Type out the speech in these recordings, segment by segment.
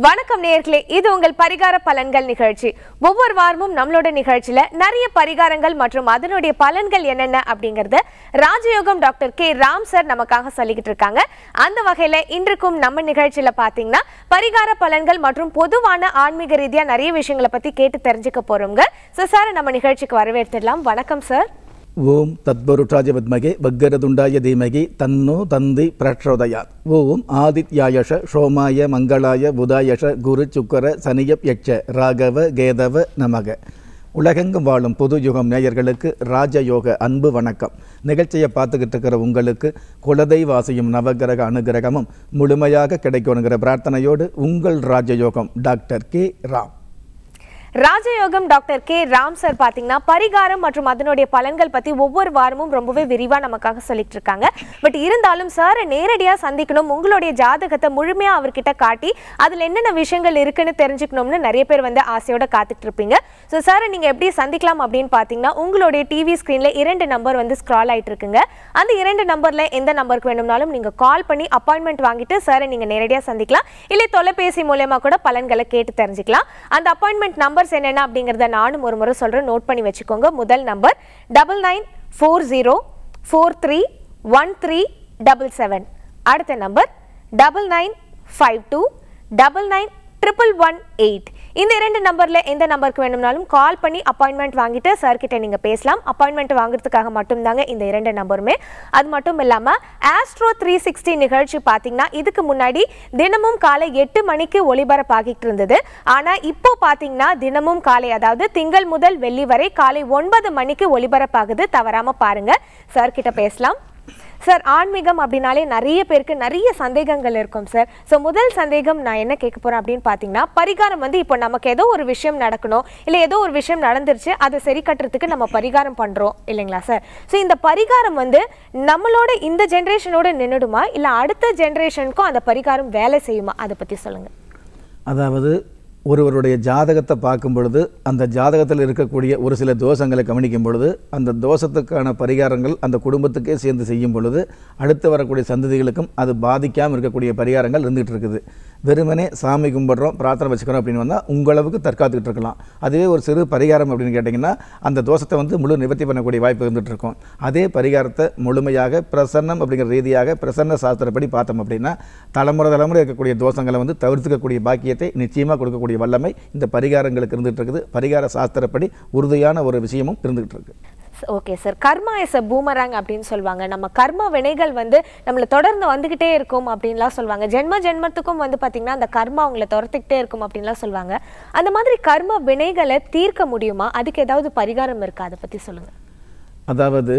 வணக்கம் நேயர்களே இது உங்கள் பரிகார பலன்கள் நிகழ்ச்சி ஒவ்வொரு வாரமும் நம்மளோட நிகழ்ச்சியில நிறைய பரிகாரங்கள் மற்றும் அதனுடைய பலன்கள் என்னென்ன அப்படிங்கறத ராஜயோகம் டாக்டர் கே ராம் சார் நமக்காக சொல்லிக்கிட்டு இருக்காங்க அந்த வகையில இன்றைக்கும் நம்ம நிகழ்ச்சியில பாத்தீங்கன்னா பரிகார பலன்கள் மற்றும் பொதுவான ஆன்மீக ரீதியா நிறைய விஷயங்களை பத்தி கேட்டு தெரிஞ்சுக்க போறோங்க ஸோ சார் நம்ம நிகழ்ச்சிக்கு வரவேற்றிடலாம் வணக்கம் சார் ஓம் தத்பருஷாய வித்மகே வக்கரதுண்டாய தீமகி தன்னோ தந்தி பிரச்சோதயாத் ஓம் ஆதித்யாயஷ சோமாய மங்களாய புதாயஷ குரு சுக்கர சனியப் யட்ச ராகவ கேதவ நமக உலகெங்கும் வாழும் புது யுகம் நேயர்களுக்கு ராஜயோக அன்பு வணக்கம் நிகழ்ச்சியை பார்த்துக்கிட்டு இருக்கிற உங்களுக்கு குலதெய்வாசியும் நவகிரக அனுகிரகமும் முழுமையாக கிடைக்கணுங்கிற பிரார்த்தனையோடு உங்கள் ராஜயோகம் டாக்டர் கே ராம் ராஜயோகம் டாக்டர் கே ராம் சார் பாத்தீங்கன்னா பரிகாரம் மற்றும் அதனுடைய பலன்கள் பத்தி ஒவ்வொரு வாரமும் ரொம்பவே விரிவா நமக்காக சொல்லிட்டு இருக்காங்க பட் இருந்தாலும் சாரை நேரடியா சந்திக்கணும் உங்களுடைய ஜாதகத்தை முழுமையா அவர்கிட்ட காட்டி அதுல என்னென்ன விஷயங்கள் இருக்குன்னு தெரிஞ்சுக்கணும்னு நிறைய பேர் வந்து ஆசையோட காத்துட்டு இருப்பீங்க ஸோ சாரை நீங்க எப்படி சந்திக்கலாம் அப்படின்னு பாத்தீங்கன்னா உங்களுடைய டிவி ஸ்கிரீன்ல இரண்டு நம்பர் வந்து ஸ்க்ரால் ஆயிட்டு இருக்குங்க அந்த இரண்டு நம்பர்ல எந்த நம்பருக்கு வேணும்னாலும் நீங்க கால் பண்ணி அப்பாயின்மெண்ட் வாங்கிட்டு சாரை நீங்க நேரடியா சந்திக்கலாம் இல்லை தொலைபேசி மூலயமா கூட பலன்களை கேட்டு தெரிஞ்சுக்கலாம் அந்த அப்பாயின்மெண்ட் நம்பர்ஸ் என்னென்ன அப்படிங்கறத நானும் ஒரு முறை சொல்றேன் நோட் பண்ணி வச்சுக்கோங்க முதல் number double nine four zero four three one three double seven அடுத்த number double nine five two double nine triple one eight இந்த இரண்டு நம்பர்ல எந்த நம்பருக்கு வேணும்னாலும் கால் பண்ணி அப்பாயின்மெண்ட் வாங்கிட்டு சார் கிட்ட நீங்க பேசலாம் அப்பாயின்மெண்ட் வாங்குறதுக்காக மட்டும்தாங்க இந்த இரண்டு நம்பருமே அது மட்டும் இல்லாம ஆஸ்ட்ரோ த்ரீ சிக்ஸ்டி நிகழ்ச்சி பாத்தீங்கன்னா இதுக்கு முன்னாடி தினமும் காலை எட்டு மணிக்கு ஒளிபரப்பாகிட்டு இருந்தது ஆனா இப்போ பாத்தீங்கன்னா தினமும் காலை அதாவது திங்கள் முதல் வெள்ளி வரை காலை ஒன்பது மணிக்கு ஒளிபரப்பாகுது தவறாம பாருங்க சார் கிட்ட பேசலாம் சார் ஆன்மீகம் அப்படின்னாலே நிறைய பேருக்கு நிறைய சந்தேகங்கள் இருக்கும் சார் ஸோ முதல் சந்தேகம் நான் என்ன கேட்க போறேன் அப்படின்னு பார்த்தீங்கன்னா பரிகாரம் வந்து இப்போ நமக்கு ஏதோ ஒரு விஷயம் நடக்கணும் இல்லை ஏதோ ஒரு விஷயம் நடந்துருச்சு அதை சரி கட்டுறதுக்கு நம்ம பரிகாரம் பண்றோம் இல்லைங்களா சார் ஸோ இந்த பரிகாரம் வந்து நம்மளோட இந்த ஜென்ரேஷனோட நின்றுடுமா இல்லை அடுத்த ஜென்ரேஷனுக்கும் அந்த பரிகாரம் வேலை செய்யுமா அதை பத்தி சொல்லுங்க அதாவது ஒருவருடைய ஜாதகத்தை பார்க்கும் பொழுது அந்த ஜாதகத்தில் இருக்கக்கூடிய ஒரு சில தோஷங்களை கவனிக்கும் பொழுது அந்த தோஷத்துக்கான பரிகாரங்கள் அந்த குடும்பத்துக்கே சேர்ந்து செய்யும் பொழுது அடுத்து வரக்கூடிய சந்ததிகளுக்கும் அது பாதிக்காமல் இருக்கக்கூடிய பரிகாரங்கள் இருந்துகிட்டு இருக்குது வெறுமனே சாமி கும்பிட்றோம் பிரார்த்தனை வச்சுக்கிறோம் அப்படின்னு வந்தால் உங்களவுக்கு தற்காத்துக்கிட்டு இருக்கலாம் அதுவே ஒரு சிறு பரிகாரம் அப்படின்னு கேட்டிங்கன்னா அந்த தோஷத்தை வந்து முழு நிவர்த்தி பண்ணக்கூடிய வாய்ப்பு இருந்துகிட்டு இருக்கும் அதே பரிகாரத்தை முழுமையாக பிரசன்னம் அப்படிங்கிற ரீதியாக பிரசன்ன சாஸ்திரப்படி பார்த்தோம் அப்படின்னா தலைமுறை தலைமுறை இருக்கக்கூடிய தோஷங்களை வந்து தவிர்த்துக்கக்கூடிய பாக்கியத்தை நிச்சயமாக கொடுக்கக்கூடிய வல்லமை இந்த பரிகாரங்களுக்கு இருந்துகிட்டு இருக்குது பரிகார சாஸ்திரப்படி உறுதியான ஒரு விஷயமும் இருந்துகிட்டு இருக்கு okay sir karma is a boomerang அப்படின்னு சொல்லுவாங்க நம்ம கர்ம வினைகள் வந்து நம்மளை தொடர்ந்து வந்துகிட்டே இருக்கும் அப்படின்லாம் சொல்லுவாங்க ஜென்ம ஜென்மத்துக்கும் வந்து பாத்தீங்கன்னா அந்த கர்மா அவங்களை துரத்திக்கிட்டே இருக்கும் அப்படின்லாம் சொல்லுவாங்க அந்த மாதிரி கர்ம வினைகளை தீர்க்க முடியுமா அதுக்கு ஏதாவது பரிகாரம் இருக்கா அதை பத்தி சொல்லுங்க அதாவது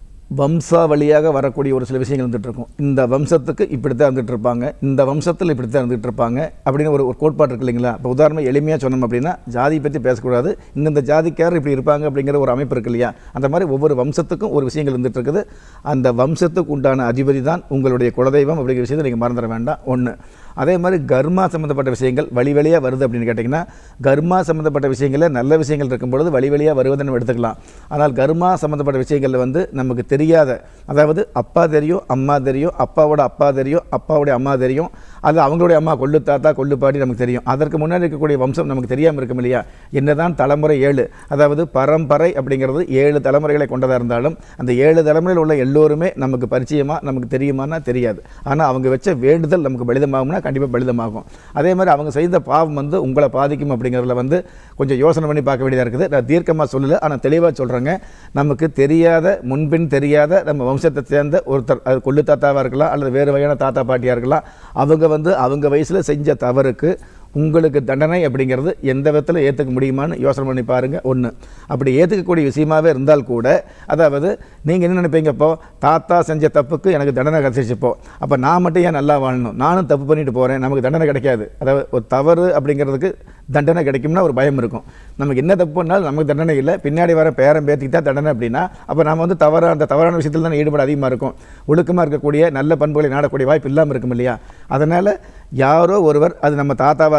வம்சாவளியாக வரக்கூடிய ஒரு சில விஷயங்கள் இருந்துட்டு இருக்கும் இந்த வம்சத்துக்கு இப்படி தான் இருந்துட்டு இருப்பாங்க இந்த வம்சத்தில் இப்படி தான் இருந்துட்டு இருப்பாங்க அப்படின்னு ஒரு ஒரு கோட்பாடு இருக்கு இல்லைங்களா இப்போ உதாரணம் எளிமையாக சொன்னோம் அப்படின்னா ஜாதி பற்றி பேசக்கூடாது இந்தந்த ஜாதிக்காரர் இப்படி இருப்பாங்க அப்படிங்கிற ஒரு அமைப்பு இருக்கு இல்லையா அந்த மாதிரி ஒவ்வொரு வம்சத்துக்கும் ஒரு விஷயங்கள் இருந்துட்டு இருக்குது அந்த வம்சத்துக்கு உண்டான அதிபதி தான் உங்களுடைய குலதெய்வம் அப்படிங்கிற விஷயத்தை நீங்கள் மறந்துட வேண்டாம் ஒன்று அதே மாதிரி கர்மா சம்மந்தப்பட்ட விஷயங்கள் வழி வழியாக வருது அப்படின்னு கேட்டிங்கன்னா கர்மா சம்மந்தப்பட்ட விஷயங்களில் நல்ல விஷயங்கள் இருக்கும் பொழுது வழி வழியாக வருவதை நம்ம எடுத்துக்கலாம் ஆனால் கர்மா சம்மந்தப்பட்ட விஷயங்களில் வந்து நமக்கு தெரியாத அதாவது அப்பா தெரியும் அம்மா தெரியும் அப்பாவோட அப்பா தெரியும் அப்பாவுடைய அம்மா தெரியும் அது அவங்களுடைய அம்மா கொள்ளு தாத்தா கொள்ளு பாட்டி நமக்கு தெரியும் அதற்கு முன்னாடி இருக்கக்கூடிய வம்சம் நமக்கு தெரியாமல் இருக்கும் இல்லையா என்னதான் தலைமுறை ஏழு அதாவது பரம்பரை அப்படிங்கிறது ஏழு தலைமுறைகளை கொண்டதாக இருந்தாலும் அந்த ஏழு தலைமுறையில் உள்ள எல்லோருமே நமக்கு பரிச்சயமா நமக்கு தெரியுமானா தெரியாது ஆனால் அவங்க வச்ச வேண்டுதல் நமக்கு பலிதமாகும்னா கண்டிப்பாக பலிதமாகும் அதே மாதிரி அவங்க செய்த பாவம் வந்து உங்களை பாதிக்கும் அப்படிங்கிறதுல வந்து கொஞ்சம் யோசனை பண்ணி பார்க்க வேண்டியதாக இருக்குது நான் தீர்க்கமாக சொல்லலை ஆனால் தெளிவாக சொல்கிறேங்க நமக்கு தெரியாத முன்பின் தெரியாத நம்ம வம்சத்தை சேர்ந்த ஒருத்தர் அது கொள்ளு தாத்தாவாக இருக்கலாம் அல்லது வேறு வகையான தாத்தா பாட்டியாக இருக்கலாம் அவங்க வந்து அவங்க வயசில் செஞ்ச தவறுக்கு உங்களுக்கு தண்டனை அப்படிங்கிறது எந்த விதத்தில் ஏற்றுக்க முடியுமான்னு யோசனை பண்ணி பாருங்கள் ஒன்று அப்படி ஏற்றுக்கக்கூடிய விஷயமாவே இருந்தால் கூட அதாவது நீங்கள் என்ன நினைப்பீங்க இப்போ தாத்தா செஞ்ச தப்புக்கு எனக்கு தண்டனை கிடச்சிருச்சுப்போ அப்போ நான் மட்டும் ஏன் நல்லா வாழணும் நானும் தப்பு பண்ணிட்டு போகிறேன் நமக்கு தண்டனை கிடைக்காது அதாவது ஒரு தவறு அப்படிங்கிறதுக்கு தண்டனை கிடைக்கும்னா ஒரு பயம் இருக்கும் நமக்கு என்ன தப்பு பண்ணாலும் நமக்கு தண்டனை இல்லை பின்னாடி வர பேரம் பேத்திக்கு தான் தண்டனை அப்படின்னா அப்போ நம்ம வந்து தவறான அந்த தவறான விஷயத்தில் தான் ஈடுபாடு அதிகமாக இருக்கும் ஒழுக்கமாக இருக்கக்கூடிய நல்ல பண்புகளை நாடக்கூடிய வாய்ப்பு இல்லாமல் இருக்கும் இல்லையா அதனால் யாரோ ஒருவர் அது நம்ம தாத்தாவாக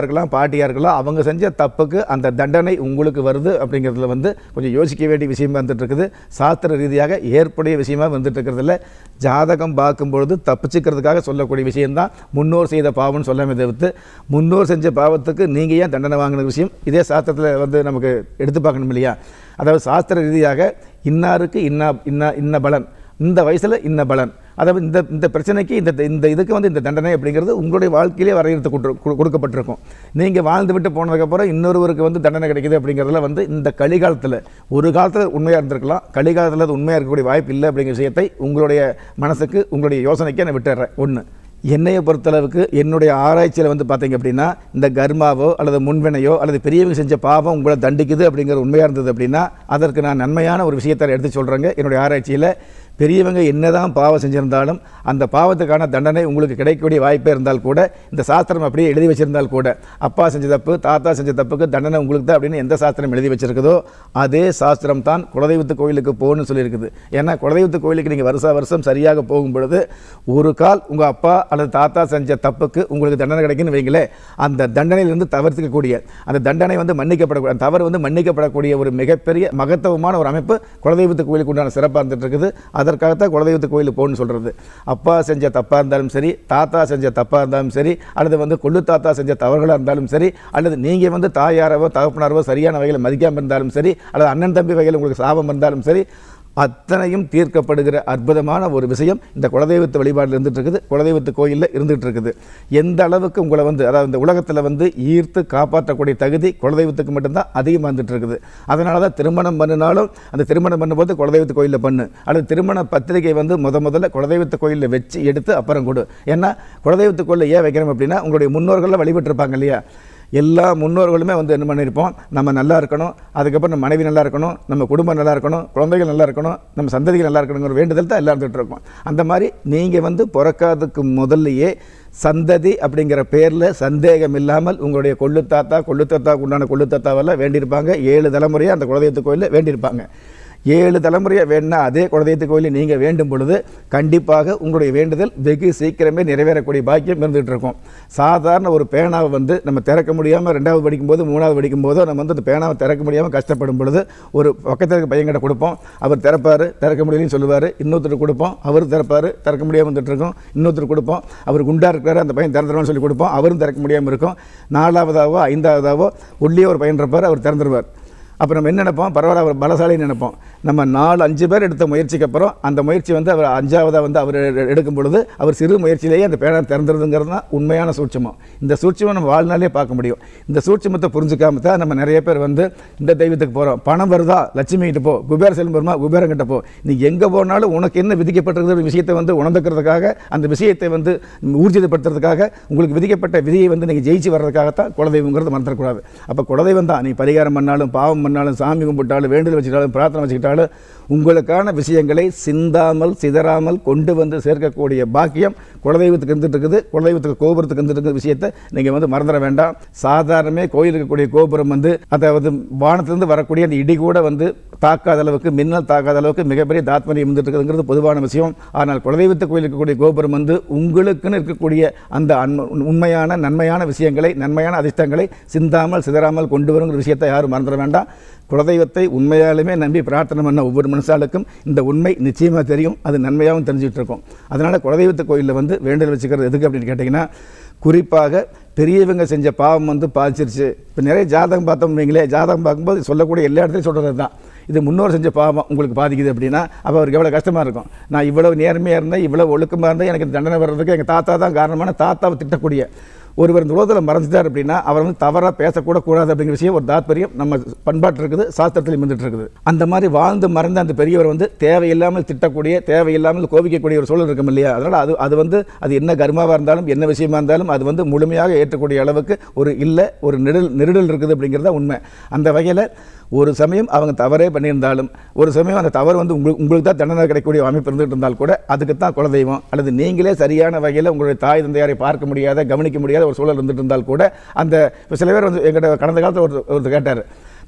இருக்கலாம் பாட்டியாக இருக்கலாம் அவங்க செஞ்ச தப்புக்கு அந்த தண்டனை உங்களுக்கு வருது அப்படிங்கிறதுல வந்து கொஞ்சம் யோசிக்க வேண்டிய விஷயமா வந்துட்டு இருக்குது சாஸ்திர ரீதியாக ஏற்புடைய விஷயமா வந்துட்டு இருக்கிறதுல ஜாதகம் பார்க்கும்பொழுது தப்பிச்சுக்கிறதுக்காக சொல்லக்கூடிய விஷயம்தான் முன்னோர் செய்த பாவம்னு சொல்லாமே தவிர்த்து முன்னோர் செஞ்ச பாவத்துக்கு நீங்கள் ஏன் தண்டனை வாங்கின விஷயம் இதே சாஸ்திரத்தில் வந்து நமக்கு எடுத்து பார்க்கணும் இல்லையா அதாவது சாஸ்திர ரீதியாக இன்னாருக்கு இன்னா இன்னா இன்ன பலன் இந்த வயசில் இன்ன பலன் அதாவது இந்த இந்த பிரச்சனைக்கு இந்த இந்த இதுக்கு வந்து இந்த தண்டனை அப்படிங்கிறது உங்களுடைய வாழ்க்கையிலே வரையறுத்து கொடு- கொடு- கொடுக்கப்பட்டிருக்கும் நீங்கள் வாழ்ந்து விட்டு போனதுக்கப்புறம் இன்னொருவருக்கு வந்து தண்டனை கிடைக்குது அப்படிங்கிறதுல வந்து இந்த கலிகாலத்தில் ஒரு காலத்தில் உண்மையாக இருந்திருக்கலாம் கலிகாலத்தில் அது உண்மையாக இருக்கக்கூடிய வாய்ப்பு இல்லை அப்படிங்கிற விஷயத்தை உங்களுடைய மனசுக்கு உங்களுடைய யோசனைக்கு நான் விட்டுறேன் ஒன்று என்னையை பொறுத்தளவுக்கு என்னுடைய ஆராய்ச்சியில் வந்து பார்த்தீங்க அப்படின்னா இந்த கர்மாவோ அல்லது முன்வினையோ அல்லது பெரியவங்க செஞ்ச பாவம் உங்களை தண்டிக்குது அப்படிங்கிற உண்மையாக இருந்தது அப்படின்னா அதற்கு நான் நன்மையான ஒரு விஷயத்தை எடுத்து சொல்கிறேங்க என்னுடைய ஆராய்ச்சியில் பெரியவங்க என்னதான் பாவம் செஞ்சிருந்தாலும் அந்த பாவத்துக்கான தண்டனை உங்களுக்கு கிடைக்கக்கூடிய வாய்ப்பே இருந்தால் கூட இந்த சாஸ்திரம் அப்படியே எழுதி வச்சிருந்தால் கூட அப்பா செஞ்ச தப்பு தாத்தா செஞ்ச தப்புக்கு தண்டனை உங்களுக்கு தான் அப்படின்னு எந்த சாஸ்திரம் எழுதி வச்சிருக்குதோ அதே சாஸ்திரம் தான் குலதெய்வத்து கோயிலுக்கு போகணும்னு சொல்லியிருக்குது ஏன்னா குலதெய்வத்து கோயிலுக்கு நீங்கள் வருஷா வருஷம் சரியாக போகும் பொழுது ஒரு கால் உங்கள் அப்பா அல்லது தாத்தா செஞ்ச தப்புக்கு உங்களுக்கு தண்டனை கிடைக்குன்னு வைங்களேன் அந்த தண்டனையிலிருந்து தவிர்த்துக்கக்கூடிய அந்த தண்டனை வந்து மன்னிக்கப்படக்கூடிய அந்த தவறு வந்து மன்னிக்கப்படக்கூடிய ஒரு மிகப்பெரிய மகத்துவமான ஒரு அமைப்பு குலதெய்வத்து கோயிலுக்கு உண்டான சிறப்பாக இருந்துட்டு இருக்குது அதற்காகத்தான் குலதெய்வத்து கோயிலுக்கு போகணும்னு சொல்கிறது அப்பா செஞ்ச தப்பாக இருந்தாலும் சரி தாத்தா செஞ்ச தப்பாக இருந்தாலும் சரி அல்லது வந்து கொள்ளு தாத்தா செஞ்ச தவறுகளாக இருந்தாலும் சரி அல்லது நீங்கள் வந்து தாயாரவோ தகப்பனாரவோ சரியான வகையில் மதிக்காமல் இருந்தாலும் சரி அல்லது அண்ணன் தம்பி வகையில் உங்களுக்கு சாபம் இருந்தாலும் சரி அத்தனையும் தீர்க்கப்படுகிற அற்புதமான ஒரு விஷயம் இந்த குலதெய்வத்து வழிபாடில் இருந்துட்டு இருக்குது குலதெய்வத்து கோயிலில் இருந்துகிட்டு இருக்குது எந்த அளவுக்கு உங்களை வந்து அதாவது இந்த உலகத்தில் வந்து ஈர்த்து காப்பாற்றக்கூடிய தகுதி குலதெய்வத்துக்கு மட்டும்தான் அதிகமாக இருந்துட்டு இருக்குது அதனால தான் திருமணம் பண்ணினாலும் அந்த திருமணம் பண்ணும்போது குலதெய்வத்து கோயிலில் பண்ணு அல்லது திருமண பத்திரிகை வந்து முத முதல்ல குலதெய்வத்து கோயிலில் வச்சு எடுத்து அப்புறம் கொடு ஏன்னா குலதெய்வத்து கோயிலில் ஏன் வைக்கிறோம் அப்படின்னா உங்களுடைய முன்னோர்கள்லாம் வழிபட்டிருப்பாங்க இல்லையா எல்லா முன்னோர்களுமே வந்து என்ன பண்ணியிருப்போம் நம்ம நல்லா இருக்கணும் அதுக்கப்புறம் நம்ம மனைவி நல்லா இருக்கணும் நம்ம குடும்பம் நல்லா இருக்கணும் குழந்தைகள் நல்லா இருக்கணும் நம்ம சந்ததிகள் நல்லா இருக்கணுங்கிற வேண்டுதல் தான் எல்லாம் இருந்துகிட்டு இருக்கோம் அந்த மாதிரி நீங்கள் வந்து பிறக்காததுக்கு முதல்லையே சந்ததி அப்படிங்கிற பேரில் சந்தேகம் இல்லாமல் உங்களுடைய கொள்ளு தாத்தா கொள்ளு தாத்தாவுக்கு உண்டான கொள்ளு தாத்தாவெல்லாம் வேண்டியிருப்பாங்க ஏழு தலைமுறையாக அந்த குலதெய்வத்து கோயிலில் வேண்டியிருப்பாங்க ஏழு தலைமுறையை வேணும்னா அதே குலதெய்வத்து கோயிலில் நீங்கள் வேண்டும் பொழுது கண்டிப்பாக உங்களுடைய வேண்டுதல் வெகு சீக்கிரமே நிறைவேறக்கூடிய பாக்கியம் இருந்துகிட்டு இருக்கும் சாதாரண ஒரு பேனாவை வந்து நம்ம திறக்க முடியாமல் ரெண்டாவது படிக்கும்போது மூணாவது படிக்கும்போதோ நம்ம வந்து அந்த பேனாவை திறக்க முடியாமல் கஷ்டப்படும் பொழுது ஒரு பக்கத்தில் இருக்க பையன்கிட்ட கொடுப்போம் அவர் திறப்பார் திறக்க முடியலன்னு சொல்லுவார் இன்னொருத்தர் கொடுப்போம் அவர் திறப்பார் திறக்க முடியாமல் வந்துட்டு இருக்கும் இன்னொருத்தர் கொடுப்போம் அவர் குண்டா இருக்கிறாரு அந்த பையன் திறந்துருவான்னு சொல்லி கொடுப்போம் அவரும் திறக்க முடியாமல் இருக்கும் நாலாவதாவோ ஐந்தாவதாவோ உள்ளே ஒரு பையன் இருப்பார் அவர் திறந்துருவார் அப்போ நம்ம என்ன நினைப்போம் பரவாயில்ல அவர் பலசாலின்னு நினைப்போம் நம்ம நாலு அஞ்சு பேர் எடுத்த முயற்சிக்கு அப்புறம் அந்த முயற்சி வந்து அவர் அஞ்சாவதாக வந்து அவர் எ- எடுக்கும் பொழுது அவர் சிறு முயற்சியிலேயே அந்த பேனா திறந்துருதுங்கிறது தான் உண்மையான சூட்சமம் இந்த சூட்சமம் நம்ம வாழ்நாளே பார்க்க முடியும் இந்த சூட்சமத்தை புரிஞ்சுக்காம தான் நம்ம நிறைய பேர் வந்து இந்த தெய்வத்துக்கு போகிறோம் பணம் வருதா லட்சுமி கிட்ட போ குபேர செல்வம் வருமா குபேரம் கிட்ட போ நீ எங்கே போனாலும் உனக்கு என்ன விதிக்கப்பட்டிருக்கிற விஷயத்தை வந்து உணர்ந்துக்கிறதுக்காக அந்த விஷயத்தை வந்து ஊர்ஜிதப்படுத்துறதுக்காக உங்களுக்கு விதிக்கப்பட்ட விதியை வந்து நீங்கள் ஜெயிச்சு வர்றதுக்காகத்தான் குலதெய்வங்கிறது மறந்துடக்கூடாது அப்போ குலதெய்வம் தான் நீ பரிகாரம் பண்ணாலும் பாவம் பண்ணாலும் சாமி கும்பிட்டாலும் வேண்டுதல் வச்சுக்கிட்டாலும் பிரார்த்தனை வச்சுக்கிட்டாலும் உங்களுக்கான விஷயங்களை சிந்தாமல் சிதறாமல் கொண்டு வந்து சேர்க்கக்கூடிய பாக்கியம் குலதெய்வத்துக்கு இருந்துட்டு இருக்குது குலதெய்வத்துக்கு கோபுரத்துக்கு இருந்துட்டு இருக்கிற விஷயத்தை நீங்கள் வந்து மறந்துட வேண்டாம் சாதாரணமே கோயில் இருக்கக்கூடிய கோபுரம் வந்து அதாவது வானத்திலிருந்து வரக்கூடிய அந்த இடி கூட வந்து தாக்காத அளவுக்கு மின்னல் தாக்காத அளவுக்கு மிகப்பெரிய தாத்மரியம் இருந்துட்டு இருக்குதுங்கிறது பொதுவான விஷயம் ஆனால் குலதெய்வத்து கோயில் இருக்கக்கூடிய கோபுரம் வந்து உங்களுக்குன்னு இருக்கக்கூடிய அந்த அன்ம- உண்மையான நன்மையான விஷயங்களை நன்மையான அதிர்ஷ்டங்களை சிந்தாமல் சிதறாமல் கொண்டு வருங்கிற விஷயத்தை யாரும் மறந்துட வேண்டாம் குலதெய்வத்தை உண்மையாலுமே நம்பி பிரார்த்தனை பண்ண ஒவ்வொரு மனுஷாளுக்கும் இந்த உண்மை நிச்சயமாக தெரியும் அது நன்மையாகவும் தெரிஞ்சுட்டு இருக்கும் அதனால் குலதெய்வத்து கோயிலில் வந்து வேண்டுதல் வச்சுக்கிறது எதுக்கு அப்படின்னு கேட்டிங்கன்னா குறிப்பாக பெரியவங்க செஞ்ச பாவம் வந்து பாதிச்சிருச்சு இப்போ நிறைய ஜாதகம் பார்த்தோம் வைங்களே ஜாதகம் பார்க்கும்போது சொல்லக்கூடிய எல்லா இடத்துலையும் சொல்கிறது தான் இது முன்னோர் செஞ்ச பாவம் உங்களுக்கு பாதிக்குது அப்படின்னா அப்போ அவருக்கு எவ்வளோ கஷ்டமாக இருக்கும் நான் இவ்வளவு நேர்மையாக இருந்தேன் இவ்வளோ ஒழுக்கமாக இருந்தேன் எனக்கு இந்த தண்டனை வர்றதுக்கு எங்கள் தாத்தா தான் காரணமான தாத்தாவை திட்டக்கூடிய ஒருவர் இந்த உலகத்தில் மறைஞ்சிட்டார் அப்படின்னா அவர் வந்து தவறாக பேசக்கூட கூடாது அப்படிங்கிற விஷயம் ஒரு தாத்பரியம் நம்ம பண்பாட்டு இருக்குது சாஸ்திரத்தில் இருந்துட்டு இருக்குது அந்த மாதிரி வாழ்ந்து மறைந்த அந்த பெரியவர் வந்து தேவையில்லாமல் திட்டக்கூடிய தேவையில்லாமல் கோபிக்கக்கூடிய ஒரு சூழல் இருக்கும் இல்லையா அதனால் அது அது வந்து அது என்ன கர்மாவாக இருந்தாலும் என்ன விஷயமா இருந்தாலும் அது வந்து முழுமையாக ஏற்றக்கூடிய அளவுக்கு ஒரு இல்லை ஒரு நெருடல் நெருடல் இருக்குது அப்படிங்கிறது தான் உண்மை அந்த வகையில் ஒரு சமயம் அவங்க தவறே பண்ணியிருந்தாலும் ஒரு சமயம் அந்த தவறு வந்து உங்களுக்கு உங்களுக்கு தான் தண்டனை கிடைக்கக்கூடிய அமைப்பு இருந்துகிட்டு இருந்தால் கூட அதுக்கு தான் குலதெய்வம் அல்லது நீங்களே சரியான வகையில் உங்களுடைய தாய் தந்தையாரை பார்க்க முடியாத கவனிக்க முடியாத ஒரு சூழல் இருந்துட்டு இருந்தால் கூட அந்த இப்போ சில பேர் வந்து எங்கிட்ட கடந்த காலத்தில் ஒரு ஒருத்தர் கேட்டார்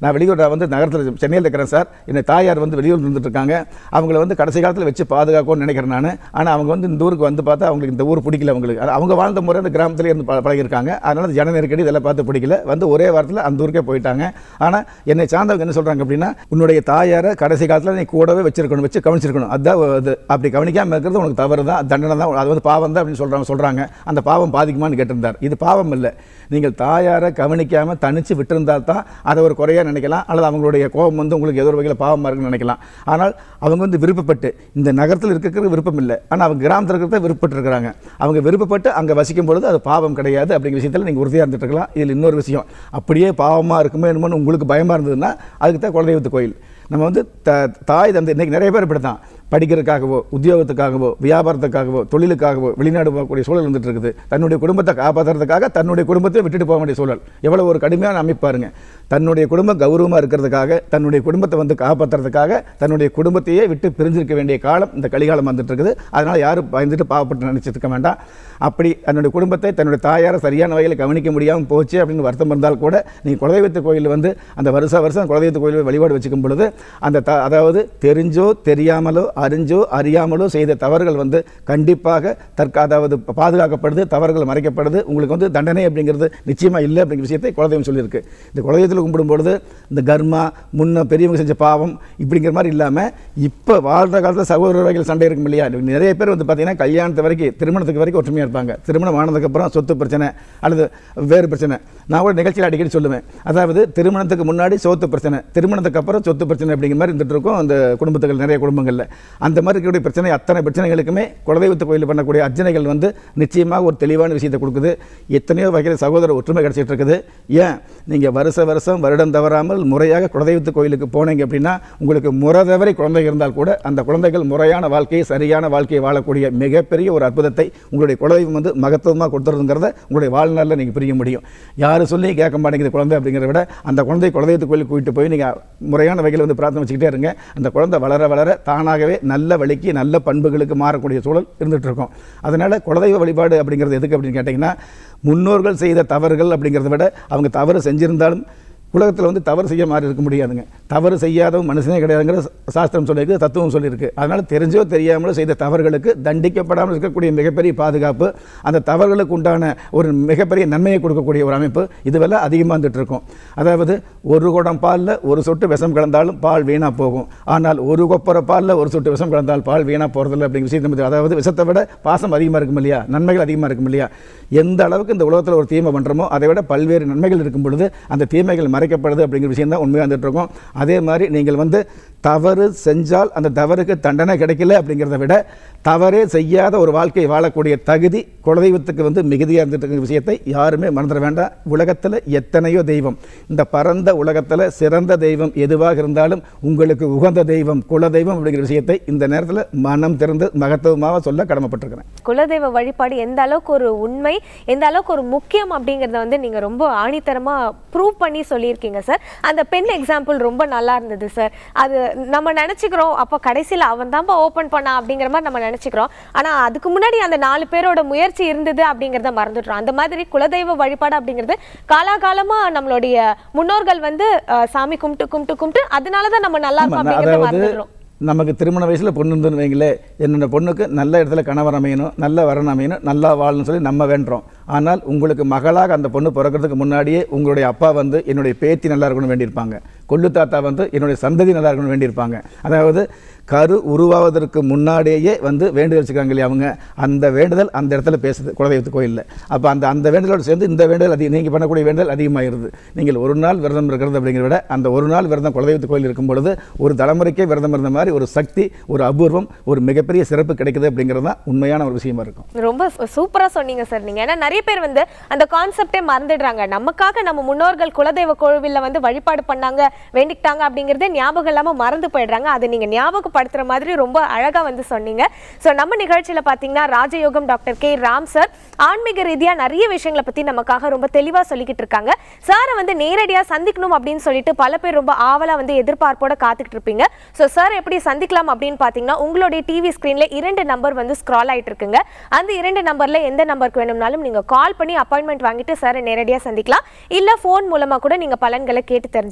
நான் வெளியூர் நான் வந்து நகரத்தில் சென்னையில் இருக்கிறேன் சார் என்னை தாயார் வந்து வெளியூர் இருந்துட்டு இருக்காங்க அவங்கள வந்து கடைசி காலத்தில் வச்சு பாதுகாக்கணும்னு நினைக்கிறேன் நான் ஆனால் அவங்க வந்து இந்த ஊருக்கு வந்து பார்த்தா அவங்களுக்கு இந்த ஊர் பிடிக்கல அவங்களுக்கு அது அவங்க வாழ்ந்த முறை அந்த கிராமத்திலே இருந்து பழ- பழகியிருக்காங்க அதனால அந்த ஜன நெருக்கடி இதெல்லாம் பார்த்து பிடிக்கல வந்து ஒரே வாரத்தில் அந்த ஊருக்கே போயிட்டாங்க ஆனால் என்னை சார்ந்தவங்க என்ன சொல்கிறாங்க அப்படின்னா உன்னுடைய தாயாரை கடைசி காலத்தில் நீ கூடவே வச்சிருக்கணும் வச்சு கவனிச்சிருக்கணும் அதுதான் அது அப்படி கவனிக்காமல் இருக்கிறது உனக்கு தவறு தான் தண்டனை தான் அது வந்து பாவம் தான் அப்படின்னு சொல்கிறாங்க சொல்கிறாங்க அந்த பாவம் பாதிக்குமான்னு கேட்டிருந்தார் இது பாவம் இல்லை நீங்கள் தாயாரை கவனிக்காமல் தனிச்சு விட்டிருந்தால் தான் அதை ஒரு குறையாக நினைக்கலாம் அல்லது அவங்களுடைய கோபம் வந்து உங்களுக்கு ஏதோ ஒரு வகையில் பாவமாக இருக்குன்னு நினைக்கலாம் ஆனால் அவங்க வந்து விருப்பப்பட்டு இந்த நகரத்தில் இருக்கிறது விருப்பம் இல்லை ஆனால் அவங்க கிராமத்தில் இருக்கிறத விருப்பப்பட்டு இருக்கிறாங்க அவங்க விருப்பப்பட்டு அங்கே வசிக்கும் பொழுது அது பாவம் கிடையாது அப்படிங்கிற விஷயத்தில் நீங்கள் உறுதியாக இருந்துட்டு இருக்கலாம் இதில் இன்னொரு விஷயம் அப்படியே பாவமாக இருக்குமோ என்னமோன்னு உங்களுக்கு பயமாக இருந்ததுன்னா அதுக்கு தான் குலதெய்வத்து கோயில் நம்ம வந்து த தாய் தந்தை இன்னைக்கு நிறைய பேர் இப்படி தான் படிக்கிறதுக்காகவோ உத்தியோகத்துக்காகவோ வியாபாரத்துக்காகவோ தொழிலுக்காகவோ வெளிநாடு போகக்கூடிய சூழல் இருந்துட்டு இருக்குது தன்னுடைய குடும்பத்தை காப்பாற்றுறதுக்காக தன்னுடைய குடும்பத்தை விட்டுட்டு போக வேண்டிய சூழல் எவ்வளோ ஒரு கடுமையான அமைப்பு பாருங்க தன்னுடைய குடும்பம் கௌரவமாக இருக்கிறதுக்காக தன்னுடைய குடும்பத்தை வந்து காப்பாற்றுறதுக்காக தன்னுடைய குடும்பத்தையே விட்டு பிரிஞ்சிருக்க வேண்டிய காலம் இந்த கலிகாலம் வந்துட்டு இருக்குது அதனால் யாரும் பயந்துட்டு பாவப்பட்டு நினைச்சிட்டு இருக்க வேண்டாம் அப்படி தன்னுடைய குடும்பத்தை தன்னுடைய தாயாரை சரியான வகையில் கவனிக்க முடியாமல் போச்சு அப்படின்னு வருத்தம் இருந்தால் கூட நீங்கள் குலதெய்வத்து கோயில் வந்து அந்த வருஷ வருஷம் குலதெய்வத்து கோயில் வழிபாடு வச்சுக்கும் பொழுது அந்த த அதாவது தெரிஞ்சோ தெரியாமலோ அறிஞ்சோ அறியாமலோ செய்த தவறுகள் வந்து கண்டிப்பாக தற்க அதாவது பாதுகாக்கப்படுது தவறுகள் மறைக்கப்படுது உங்களுக்கு வந்து தண்டனை அப்படிங்கிறது நிச்சயமாக இல்லை அப்படிங்கிற விஷயத்தை குலதெய்வம் சொல்லியிருக்கு இந்த குலதெய்வத்தில் கும்பிடும் பொழுது இந்த கர்மா முன்ன பெரியவங்க செஞ்ச பாவம் இப்படிங்கிற மாதிரி இல்லாமல் இப்போ வாழ்கிற காலத்தில் சகோதர வகையில் சண்டை இருக்கும் இல்லையா நிறைய பேர் வந்து பார்த்தீங்கன்னா கல்யாணத்து வரைக்கும் திருமணத்துக்கு வரைக்கும் ஒற்றுமையாக இருப்பாங்க திருமணம் ஆனதுக்கப்புறம் சொத்து பிரச்சனை அல்லது வேறு பிரச்சனை நான் கூட நிகழ்ச்சியில் அடிக்கடி சொல்லுவேன் அதாவது திருமணத்துக்கு முன்னாடி சொத்து பிரச்சனை திருமணத்துக்கு அப்புறம் சொத்து பிரச்சனை அப்படிங்கிற மாதிரி இருந்துட்டு இருக்கும் அந்த குடும்பத்துகள் நிறைய குடும்பங்களில் அந்த மாதிரி இருக்கக்கூடிய பிரச்சனை அத்தனை பிரச்சனைகளுக்குமே குலதெய்வத்து கோயில் பண்ணக்கூடிய அர்ச்சனைகள் வந்து நிச்சயமாக ஒரு தெளிவான விஷயத்தை கொடுக்குது எத்தனையோ வகையில் சகோதர ஒற்றுமை கிடைச்சிட்டு இருக்குது ஏன் நீங்கள் வருஷ வருஷம் வருடம் தவறாமல் முறையாக குலதெய்வத்து கோயிலுக்கு போனீங்க அப்படின்னா உங்களுக்கு முறை தவறி குழந்தை இருந்தால் கூட அந்த குழந்தைகள் முறையான வாழ்க்கையை சரியான வாழ்க்கையை வாழக்கூடிய மிகப்பெரிய ஒரு அற்புதத்தை உங்களுடைய குலதெய்வம் வந்து மகத்துவமாக கொடுத்துருங்கிறத உங்களுடைய வாழ்நாளில் நீங்கள் புரிய முடியும் யார் சொல்லி கேட்க மாட்டேங்குது குழந்தை அப்படிங்கிறத விட அந்த குழந்தை குலதெய்வத்து கோயிலுக்கு கூட்டிட்டு போய் நீங்கள் முறையான வகையில் வந்து பிரார்த்தனை வச்சுக்கிட்டே இருங்க அந்த குழந்தை வளர வளர தானாகவே நல்ல வழிக்கு நல்ல பண்புகளுக்கு மாறக்கூடிய சூழல் இருந்துட்டு இருக்கும் அதனால் குலதெய்வ வழிபாடு அப்படிங்கிறது எதுக்கு அப்படின்னு கேட்டிங்கன்னா முன்னோர்கள் செய்த தவறுகள் அப்படிங்கிறத விட அவங்க தவறு செஞ்சிருந்தாலும் உலகத்தில் வந்து தவறு செய்ய மாதிரி இருக்க முடியாதுங்க தவறு செய்யாதவன் மனுஷனே கிடையாதுங்கிற சாஸ்திரம் சொல்லியிருக்கு தத்துவம் சொல்லியிருக்கு அதனால் தெரிஞ்சோ தெரியாமலோ செய்த தவறுகளுக்கு தண்டிக்கப்படாமல் இருக்கக்கூடிய மிகப்பெரிய பாதுகாப்பு அந்த தவறுகளுக்கு உண்டான ஒரு மிகப்பெரிய நன்மையை கொடுக்கக்கூடிய ஒரு அமைப்பு இதுவெல்லாம் அதிகமாக வந்துட்டு இருக்கும் அதாவது ஒரு குடம் பாலில் ஒரு சொட்டு விஷம் கலந்தாலும் பால் வீணாக போகும் ஆனால் ஒரு கொப்பரை பாலில் ஒரு சொட்டு விஷம் கலந்தால் பால் வீணாக போகிறதில்ல அப்படிங்கிற விஷயத்தை பத்தி- அதாவது விஷத்தை விட பாசம் அதிகமாக இருக்கும் இல்லையா நன்மைகள் அதிகமாக இருக்கும் இல்லையா எந்த அளவுக்கு இந்த உலகத்தில் ஒரு தீமை பண்ணுறோமோ அதை விட பல்வேறு நன்மைகள் இருக்கும் பொழுது அந்த தீமைகள் மறைக்கப்படுது அப்படிங்கிற விஷயம் தான் உண்மையாக வந்துட்டு இருக்கும் அதே மாதிரி நீங்கள் வந்து தவறு செஞ்சால் அந்த தவறுக்கு தண்டனை கிடைக்கல அப்படிங்கிறத விட தவறே செய்யாத ஒரு வாழ்க்கையை வாழக்கூடிய தகுதி குலதெய்வத்துக்கு வந்து மிகுதியாக இருந்துட்டு இருக்கிற விஷயத்தை யாருமே மறந்துட வேண்டாம் உலகத்தில் எத்தனையோ தெய்வம் இந்த பரந்த உலகத்தில் சிறந்த தெய்வம் எதுவாக இருந்தாலும் உங்களுக்கு உகந்த தெய்வம் குலதெய்வம் அப்படிங்கிற விஷயத்தை இந்த நேரத்தில் மனம் திறந்து மகத்துவமாக சொல்ல கடமைப்பட்டிருக்கிறேன் குலதெய்வ வழிபாடு எந்த அளவுக்கு ஒரு உண்மை எந்த அளவுக்கு ஒரு முக்கியம் அப்படிங்கறத வந்து நீங்க ரொம்ப ஆணித்தரமா ப்ரூவ் பண்ணி சொல்லியிருக்கீங்க சார் அந்த பெண் எக்ஸாம்பிள் ரொம்ப நல்லா இருந்தது சார் அது நம்ம நினைச்சுக்கிறோம் அப்போ கடைசியில் அவன் தான்ப்பா ஓப்பன் பண்ணா அப்படிங்கிற மாதிரி நம்ம நினைச்சுக்கிறோம் ஆனா அதுக்கு முன்னாடி அந்த நாலு பேரோட முயற்சி இருந்தது அப்படிங்கிறத மறந்துடுறோம் அந்த மாதிரி குலதெய்வ வழிபாடு அப்படிங்கிறது காலாகாலமா நம்மளுடைய முன்னோர்கள் வந்து அஹ், சாமி கும்பிட்டு கும்பிட்டு கும்பிட்டு அதனால தான் நம்ம நல்லா ஆமா, இருக்கோம் நான் அப்படிங்கிறத அதாவது மறந்துடுறோம் நமக்கு திருமண வயசில் பொண்ணு இருந்துன்னு வைங்களேன் என்னோட பொண்ணுக்கு நல்ல இடத்துல கணவர் அமையணும் நல்ல வரன் அமையணும் நல்லா வாழணும்னு சொல்லி நம்ம வேண்டுறோம் ஆனால் உங்களுக்கு மகளாக அந்த பொண்ணு பிறக்கிறதுக்கு முன்னாடியே உங்களுடைய அப்பா வந்து என்னுடைய பேத்தி நல்லா இருக்கணும் வேண்டியிருப்பாங்க கொள்ளு தாத்தா வந்து என்னுடைய சந்ததி நல்லா இருக்கணும் வேண்டியிருப்பாங்க அதாவது கரு உருவாவதற்கு முன்னாடியே வந்து வேண்டுதல் வச்சுக்காங்க இல்லையா அவங்க அந்த வேண்டுதல் அந்த இடத்துல பேசுது குலதெய்வத்து கோயிலில் அப்போ அந்த அந்த வேண்டுதலோடு சேர்ந்து இந்த வேண்டுதல் அதிகம் நீங்கள் பண்ணக்கூடிய வேண்டுதல் அதிகமாகிருது நீங்கள் ஒரு நாள் விரதம் இருக்கிறது அப்படிங்கிறத விட அந்த ஒரு நாள் விரதம் குலதெய்வத்து கோயில் இருக்கும் பொழுது ஒரு தலைமுறைக்கே விரதம் இருந்த மாதிரி ஒரு சக்தி ஒரு அபூர்வம் ஒரு மிகப்பெரிய சிறப்பு கிடைக்குது அப்படிங்கிறது தான் உண்மையான ஒரு விஷயமா இருக்கும் ரொம்ப சூ- சூப்பரா சொன்னீங்க சார் நீங்க ஏன்னா நிறைய பேர் வந்து அந்த கான்செப்டே மறந்துடுறாங்க நமக்காக நம்ம முன்னோர்கள் குலதெய்வ கோவில்ல வந்து வழிபாடு பண்ணாங்க வேண்டிக்கிட்டாங்க அப்படிங்கறதே ஞாபகம் இல்லாம மறந்து போயிடுறாங்க அதை நீங்க ஞாபகப்படுத்துற மாதிரி ரொம்ப அழகா வந்து சொன்னீங்க சோ நம்ம நிகழ்ச்சியில பாத்தீங்கன்னா ராஜயோகம் டாக்டர் கே ராம் சார் ஆன்மீக ரீதியா நிறைய விஷயங்களை பத்தி நமக்காக ரொம்ப தெளிவா சொல்லிக்கிட்டு இருக்காங்க சாரை வந்து நேரடியா சந்திக்கணும் அப்படின்னு சொல்லிட்டு பல பேர் ரொம்ப ஆவலா வந்து எதிர்பார்ப்போட காத்துக்கிட்டு இருப்பீங்க சோ சார் எப்படி சந்திக்கலாம் அப்படின்னு பாத்தீங்கன்னா உங்களுடைய டிவி ஸ்கிரீன்ல இரண்டு நம்பர் வந்து ஸ்க்ரால் ஆயிட்டு இருக்குங்க அந்த இரண்டு நம்பர்ல எந்த நம்பருக்கு வேணும்னாலும் நீங்க கால் பண்ணி அப்பாயின்மெண்ட் வாங்கிட்டு சாரை நேரடியா சந்திக்கலாம் இல்ல ஃபோன் மூலமா கூட நீங்க பலன்களை கேட்டு தெரிஞ்சுக்கலாம்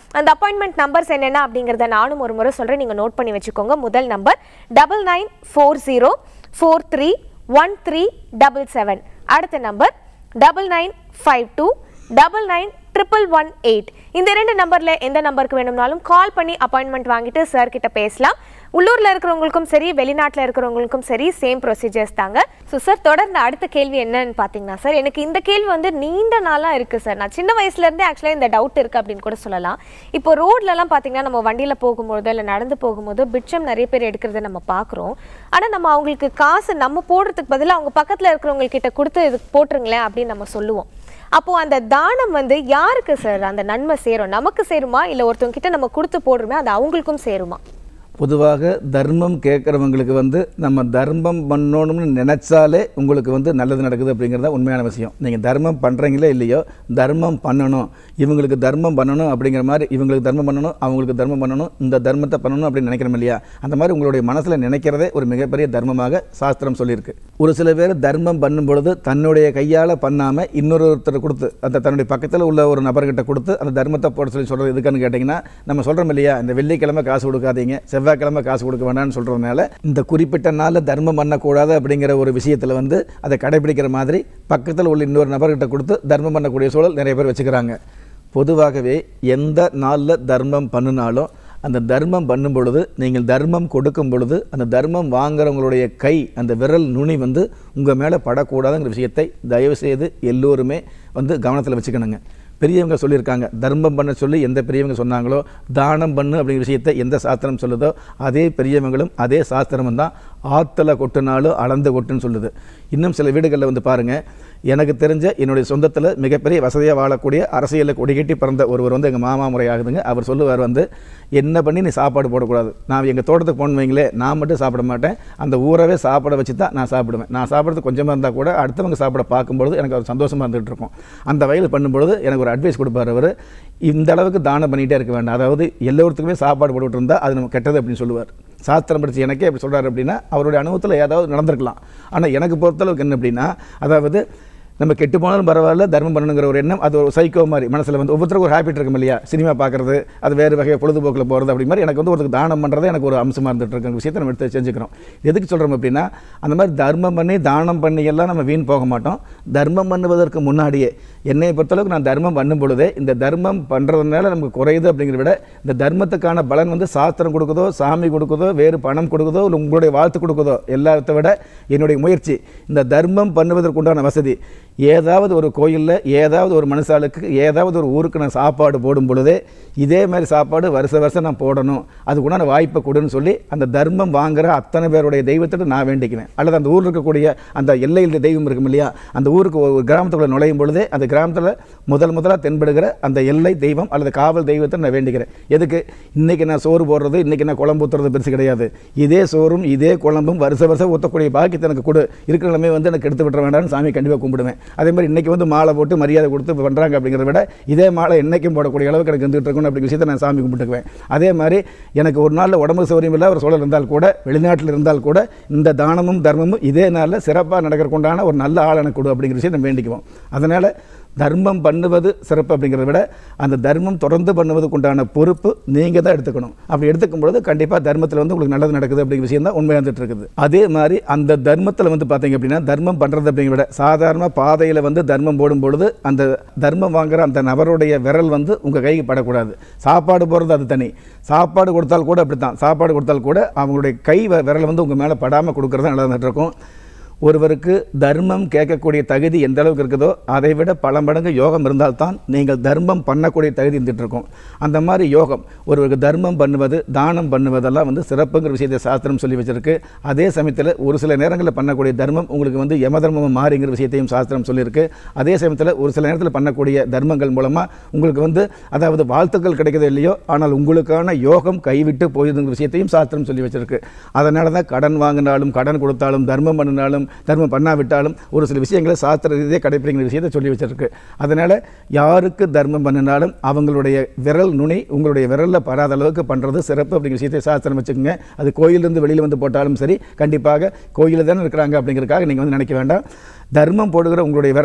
அந்த அப்பாயின்மெண்ட் நம்பர்ஸ் என்னென்ன அப்படிங்கிறத நானும் ஒரு முறை சொல்கிறேன் நீங்கள் நோட் பண்ணி வச்சுக்கோங்க முதல் number double nine four zero four three one three double seven அடுத்த number double nine five two double nine triple one eight இந்த ரெண்டு நம்பரில் எந்த நம்பருக்கு வேணும்னாலும் கால் பண்ணி அப்பாயின்மெண்ட் வாங்கிட்டு சார் கிட்ட பேசலாம் உள்ளூரில் இருக்கிறவங்களுக்கும் சரி வெளிநாட்டில் இருக்கிறவங்களுக்கும் சரி சேம் ப்ரொசீஜர்ஸ் தாங்க ஸோ சார் தொடர்ந்து அடுத்த கேள்வி என்னன்னு பார்த்தீங்கன்னா சார் எனக்கு இந்த கேள்வி வந்து நீண்ட நாளாக இருக்குது சார் நான் சின்ன வயசுலேருந்தே ஆக்சுவலாக இந்த டவுட் இருக்குது அப்படின்னு கூட சொல்லலாம் இப்போ ரோட்லலாம் பார்த்தீங்கன்னா நம்ம வண்டியில் போகும்போதோ இல்லை நடந்து போகும்போதோ பிட்சம் நிறைய பேர் எடுக்கிறத நம்ம பார்க்குறோம் ஆனால் நம்ம அவங்களுக்கு காசு நம்ம போடுறதுக்கு பதிலாக அவங்க பக்கத்தில் இருக்கிறவங்க கிட்ட கொடுத்து இது போட்டுருங்களேன் அப்படின்னு நம்ம சொல்லுவோம் அப்போ அந்த தானம் வந்து யாருக்கு சார் அந்த நன்மை சேரும் நமக்கு சேருமா இல்லை ஒருத்தவங்க கிட்ட நம்ம கொடுத்து போடுறோமே அது அவங்களுக்கும் சேருமா பொதுவாக தர்மம் கேட்குறவங்களுக்கு வந்து நம்ம தர்மம் பண்ணணும்னு நினச்சாலே உங்களுக்கு வந்து நல்லது நடக்குது அப்படிங்கிறது தான் உண்மையான விஷயம் நீங்கள் தர்மம் பண்ணுறீங்களோ இல்லையோ தர்மம் பண்ணணும் இவங்களுக்கு தர்மம் பண்ணணும் அப்படிங்கிற மாதிரி இவங்களுக்கு தர்மம் பண்ணணும் அவங்களுக்கு தர்மம் பண்ணணும் இந்த தர்மத்தை பண்ணணும் அப்படின்னு நினைக்கிறோம் இல்லையா அந்த மாதிரி உங்களுடைய மனசில் நினைக்கிறதே ஒரு மிகப்பெரிய தர்மமாக சாஸ்திரம் சொல்லியிருக்கு ஒரு சில பேர் தர்மம் பண்ணும் பொழுது தன்னுடைய கையால் பண்ணாமல் இன்னொருத்தர் கொடுத்து அந்த தன்னுடைய பக்கத்தில் உள்ள ஒரு நபர்கிட்ட கொடுத்து அந்த தர்மத்தை போட சொல்லி சொல்கிறது எதுக்கான்னு கேட்டிங்கன்னா நம்ம சொல்கிறோம் இல்லையா இந்த வெள்ளிக்கிழமை காசு கொடுக்காதீங்க செவ்வாய்க்கிழமை காசு கொடுக்க வேண்டாம்னு சொல்கிறதுனால இந்த குறிப்பிட்ட நாளில் தர்மம் பண்ணக்கூடாது அப்படிங்கிற ஒரு விஷயத்தில் வந்து அதை கடைபிடிக்கிற மாதிரி பக்கத்தில் உள்ள இன்னொரு நபர்கிட்ட கொடுத்து தர்மம் பண்ணக்கூடிய சூழல் நிறைய பேர் வச்சுக்கிறாங்க பொதுவாகவே எந்த நாளில் தர்மம் பண்ணினாலும் அந்த தர்மம் பண்ணும் பொழுது நீங்கள் தர்மம் கொடுக்கும் பொழுது அந்த தர்மம் வாங்குறவங்களுடைய கை அந்த விரல் நுனி வந்து உங்கள் மேலே படக்கூடாதுங்கிற விஷயத்தை தயவுசெய்து எல்லோருமே வந்து கவனத்தில் வச்சுக்கணுங்க பெரியவங்க சொல்லியிருக்காங்க தர்மம் பண்ண சொல்லி எந்த பெரியவங்க சொன்னாங்களோ தானம் பண்ணு அப்படிங்கிற விஷயத்தை எந்த சாஸ்திரம் சொல்லுதோ அதே பெரியவங்களும் அதே சாஸ்திரமும் தான் ஆற்றுல கொட்டுனாலும் அளந்து கொட்டுன்னு சொல்லுது இன்னும் சில வீடுகளில் வந்து பாருங்கள் எனக்கு தெரிஞ்ச என்னுடைய சொந்தத்தில் மிகப்பெரிய வசதியாக வாழக்கூடிய அரசியலில் கொடிகட்டி பிறந்த ஒருவர் வந்து எங்கள் மாமா முறை ஆகுதுங்க அவர் சொல்லுவார் வந்து என்ன பண்ணி நீ சாப்பாடு போடக்கூடாது நான் எங்கள் தோட்டத்துக்கு போன வைங்களே நான் மட்டும் சாப்பிட மாட்டேன் அந்த ஊரவே சாப்பிட வச்சு தான் நான் சாப்பிடுவேன் நான் சாப்பிட்றது கொஞ்சமாக இருந்தால் கூட அடுத்தவங்க சாப்பிட பார்க்கும்பொழுது எனக்கு ஒரு சந்தோஷமாக இருந்துகிட்டு இருக்கும் அந்த வயல் பண்ணும்பொழுது எனக்கு ஒரு அட்வைஸ் கொடுப்பார் அவர் இந்த அளவுக்கு தானம் பண்ணிகிட்டே இருக்க வேண்டாம் அதாவது எல்லோருத்துக்குமே சாப்பாடு போட்டுட்டு இருந்தால் அது நம்ம கெட்டது அப்படின்னு சொல்லுவார் சாஸ்திரம் படித்து எனக்கே எப்படி சொல்கிறார் அப்படின்னா அவருடைய அனுபவத்தில் ஏதாவது நடந்திருக்கலாம் ஆனால் எனக்கு பொறுத்தளவுக்கு என்ன அப்படின்னா அதாவது நம்ம கெட்டு போனாலும் பரவாயில்ல தர்மம் பண்ணணுங்கிற ஒரு எண்ணம் அது ஒரு சைக்கோ மாதிரி மனசில் வந்து ஒவ்வொருத்தருக்கும் ஒரு ஹேபிட் இருக்கும் இல்லையா சினிமா பார்க்குறது அது வேறு வகையாக பொழுதுபோக்கில் போகிறது அப்படி மாதிரி எனக்கு வந்து ஒருத்தருக்கு தானம் பண்ணுறது எனக்கு ஒரு அம்சமாக இருந்துட்டு இருக்கிற விஷயத்தை நம்ம எடுத்து செஞ்சுக்கிறோம் எதுக்கு சொல்கிறோம் அப்படின்னா அந்த மாதிரி தர்மம் பண்ணி தானம் பண்ணி எல்லாம் நம்ம வீண் போக மாட்டோம் தர்மம் பண்ணுவதற்கு முன்னாடியே என்னை பொறுத்தளவுக்கு நான் தர்மம் பண்ணும் பொழுதே இந்த தர்மம் பண்ணுறதுனால நமக்கு குறையுது அப்படிங்கிறத விட இந்த தர்மத்துக்கான பலன் வந்து சாஸ்திரம் கொடுக்குதோ சாமி கொடுக்குதோ வேறு பணம் கொடுக்குதோ இல்லை உங்களுடைய வாழ்த்து கொடுக்குதோ எல்லாத்த விட என்னுடைய முயற்சி இந்த தர்மம் பண்ணுவதற்குண்டான வசதி ஏதாவது ஒரு கோயிலில் ஏதாவது ஒரு மனுஷாளுக்கு ஏதாவது ஒரு ஊருக்கு நான் சாப்பாடு போடும் பொழுதே இதே மாதிரி சாப்பாடு வருஷ வருஷம் நான் போடணும் அதுக்குண்டான வாய்ப்பை கொடுன்னு சொல்லி அந்த தர்மம் வாங்குற அத்தனை பேருடைய தெய்வத்திட்ட நான் வேண்டிக்குவேன் அல்லது அந்த ஊரில் இருக்கக்கூடிய அந்த எல்லையில் தெய்வம் இருக்கும் இல்லையா அந்த ஊருக்கு ஒரு கிராமத்துக்குள்ள நுழையும் பொழுதே அந்த கிராமத்தில் முதல் முதலாக தென்படுகிற அந்த எல்லை தெய்வம் அல்லது காவல் தெய்வத்தை நான் வேண்டிக்கிறேன் எதுக்கு இன்றைக்கி நான் சோறு போடுறது இன்றைக்கி நான் குழம்பு ஊற்றுறது பெருசு கிடையாது இதே சோறும் இதே குழம்பும் வருஷ வருஷம் ஊற்றக்கூடிய பாக்கியத்தை எனக்கு கொடு இருக்கிற நிலைமை வந்து எனக்கு எடுத்து விட்டுற வேண்டாம்னு சாமி கண்டிப்பாக கும்பிடுவேன் அதே மாதிரி இன்றைக்கி வந்து மாலை போட்டு மரியாதை கொடுத்து பண்ணுறாங்க அப்படிங்கிறத விட இதே மாலை என்னைக்கும் போடக்கூடிய அளவுக்கு எனக்கு இருந்துகிட்டு இருக்கணும் அப்படிங்கிற விஷயத்தை நான் சாமி கும்பிட்டுக்குவேன் அதே மாதிரி எனக்கு ஒரு நாளில் உடம்பு சௌரியம் இல்லை ஒரு சூழல் இருந்தால் கூட வெளிநாட்டில் இருந்தால் கூட இந்த தானமும் தர்மமும் இதே நாளில் சிறப்பாக நடக்கிறதுக்குண்டான ஒரு நல்ல ஆள் எனக்கு கொடு அப்படிங்கிற விஷயத்தை நம்ம வேண்டிக்குவோம் அதனால் தர்மம் பண்ணுவது சிறப்பு அப்படிங்கிறத விட அந்த தர்மம் தொடர்ந்து பண்ணுவதுக்கு உண்டான பொறுப்பு நீங்கள் தான் எடுத்துக்கணும் அப்படி எடுத்துக்கும் பொழுது கண்டிப்பாக தர்மத்தில் வந்து உங்களுக்கு நல்லது நடக்குது அப்படிங்கிற விஷயம் தான் உண்மையாக இருந்துட்டு இருக்குது அதே மாதிரி அந்த தர்மத்தில் வந்து பார்த்தீங்க அப்படின்னா தர்மம் பண்ணுறது அப்படிங்கிற விட சாதாரண பாதையில் வந்து தர்மம் போடும் பொழுது அந்த தர்மம் வாங்குற அந்த நபருடைய விரல் வந்து உங்கள் கைக்கு படக்கூடாது சாப்பாடு போடுறது அது தனி சாப்பாடு கொடுத்தால் கூட அப்படி தான் சாப்பாடு கொடுத்தால் கூட அவங்களுடைய கை வ- விரல் வந்து உங்கள் மேலே படாமல் கொடுக்குறது நல்லதாக இருக்கும் ஒருவருக்கு தர்மம் கேட்கக்கூடிய தகுதி எந்த அளவுக்கு இருக்குதோ அதை விட பல மடங்கு யோகம் இருந்தால்தான் நீங்கள் தர்மம் பண்ணக்கூடிய தகுதி இருந்துட்டு இருக்கும் அந்த மாதிரி யோகம் ஒருவருக்கு தர்மம் பண்ணுவது தானம் பண்ணுவதெல்லாம் வந்து சிறப்புங்கிற விஷயத்தை சாஸ்திரம் சொல்லி வச்சிருக்கு அதே சமயத்தில் ஒரு சில நேரங்களில் பண்ணக்கூடிய தர்மம் உங்களுக்கு வந்து யம தர்மம் மாறிங்கிற விஷயத்தையும் சாஸ்திரம் சொல்லியிருக்கு அதே சமயத்தில் ஒரு சில நேரத்தில் பண்ணக்கூடிய தர்மங்கள் மூலமாக உங்களுக்கு வந்து அதாவது வாழ்த்துக்கள் கிடைக்குதோ இல்லையோ ஆனால் உங்களுக்கான யோகம் கைவிட்டு போயிருதுங்கிற விஷயத்தையும் சாஸ்திரம் சொல்லி வச்சிருக்கு அதனால தான் கடன் வாங்கினாலும் கடன் கொடுத்தாலும் தர்மம் பண்ணினாலும் தர்மம் பண்ணாவிட்டாலும் ஒரு சில விஷயங்களை சாஸ்திர ரீதியாக கடைப்பிடிக்கிற விஷயத்தை சொல்லி வச்சிருக்கு அதனால் யாருக்கு தர்மம் பண்ணினாலும் அவங்களுடைய விரல் நுனி உங்களுடைய விரலில் படாத அளவுக்கு பண்ணுறது சிறப்பு அப்படிங்கிற விஷயத்தை சாஸ்திரம் வச்சுக்கோங்க அது கோயிலிருந்து வெளியில் வந்து போட்டாலும் சரி கண்டிப்பாக கோயிலில் தானே இருக்கிறாங்க அப்படிங்கிறதுக்காக நீங்கள் வந்து நினைக்க வேண்டாம் தர்மம் போடுகிற உங்களுடைய விரல்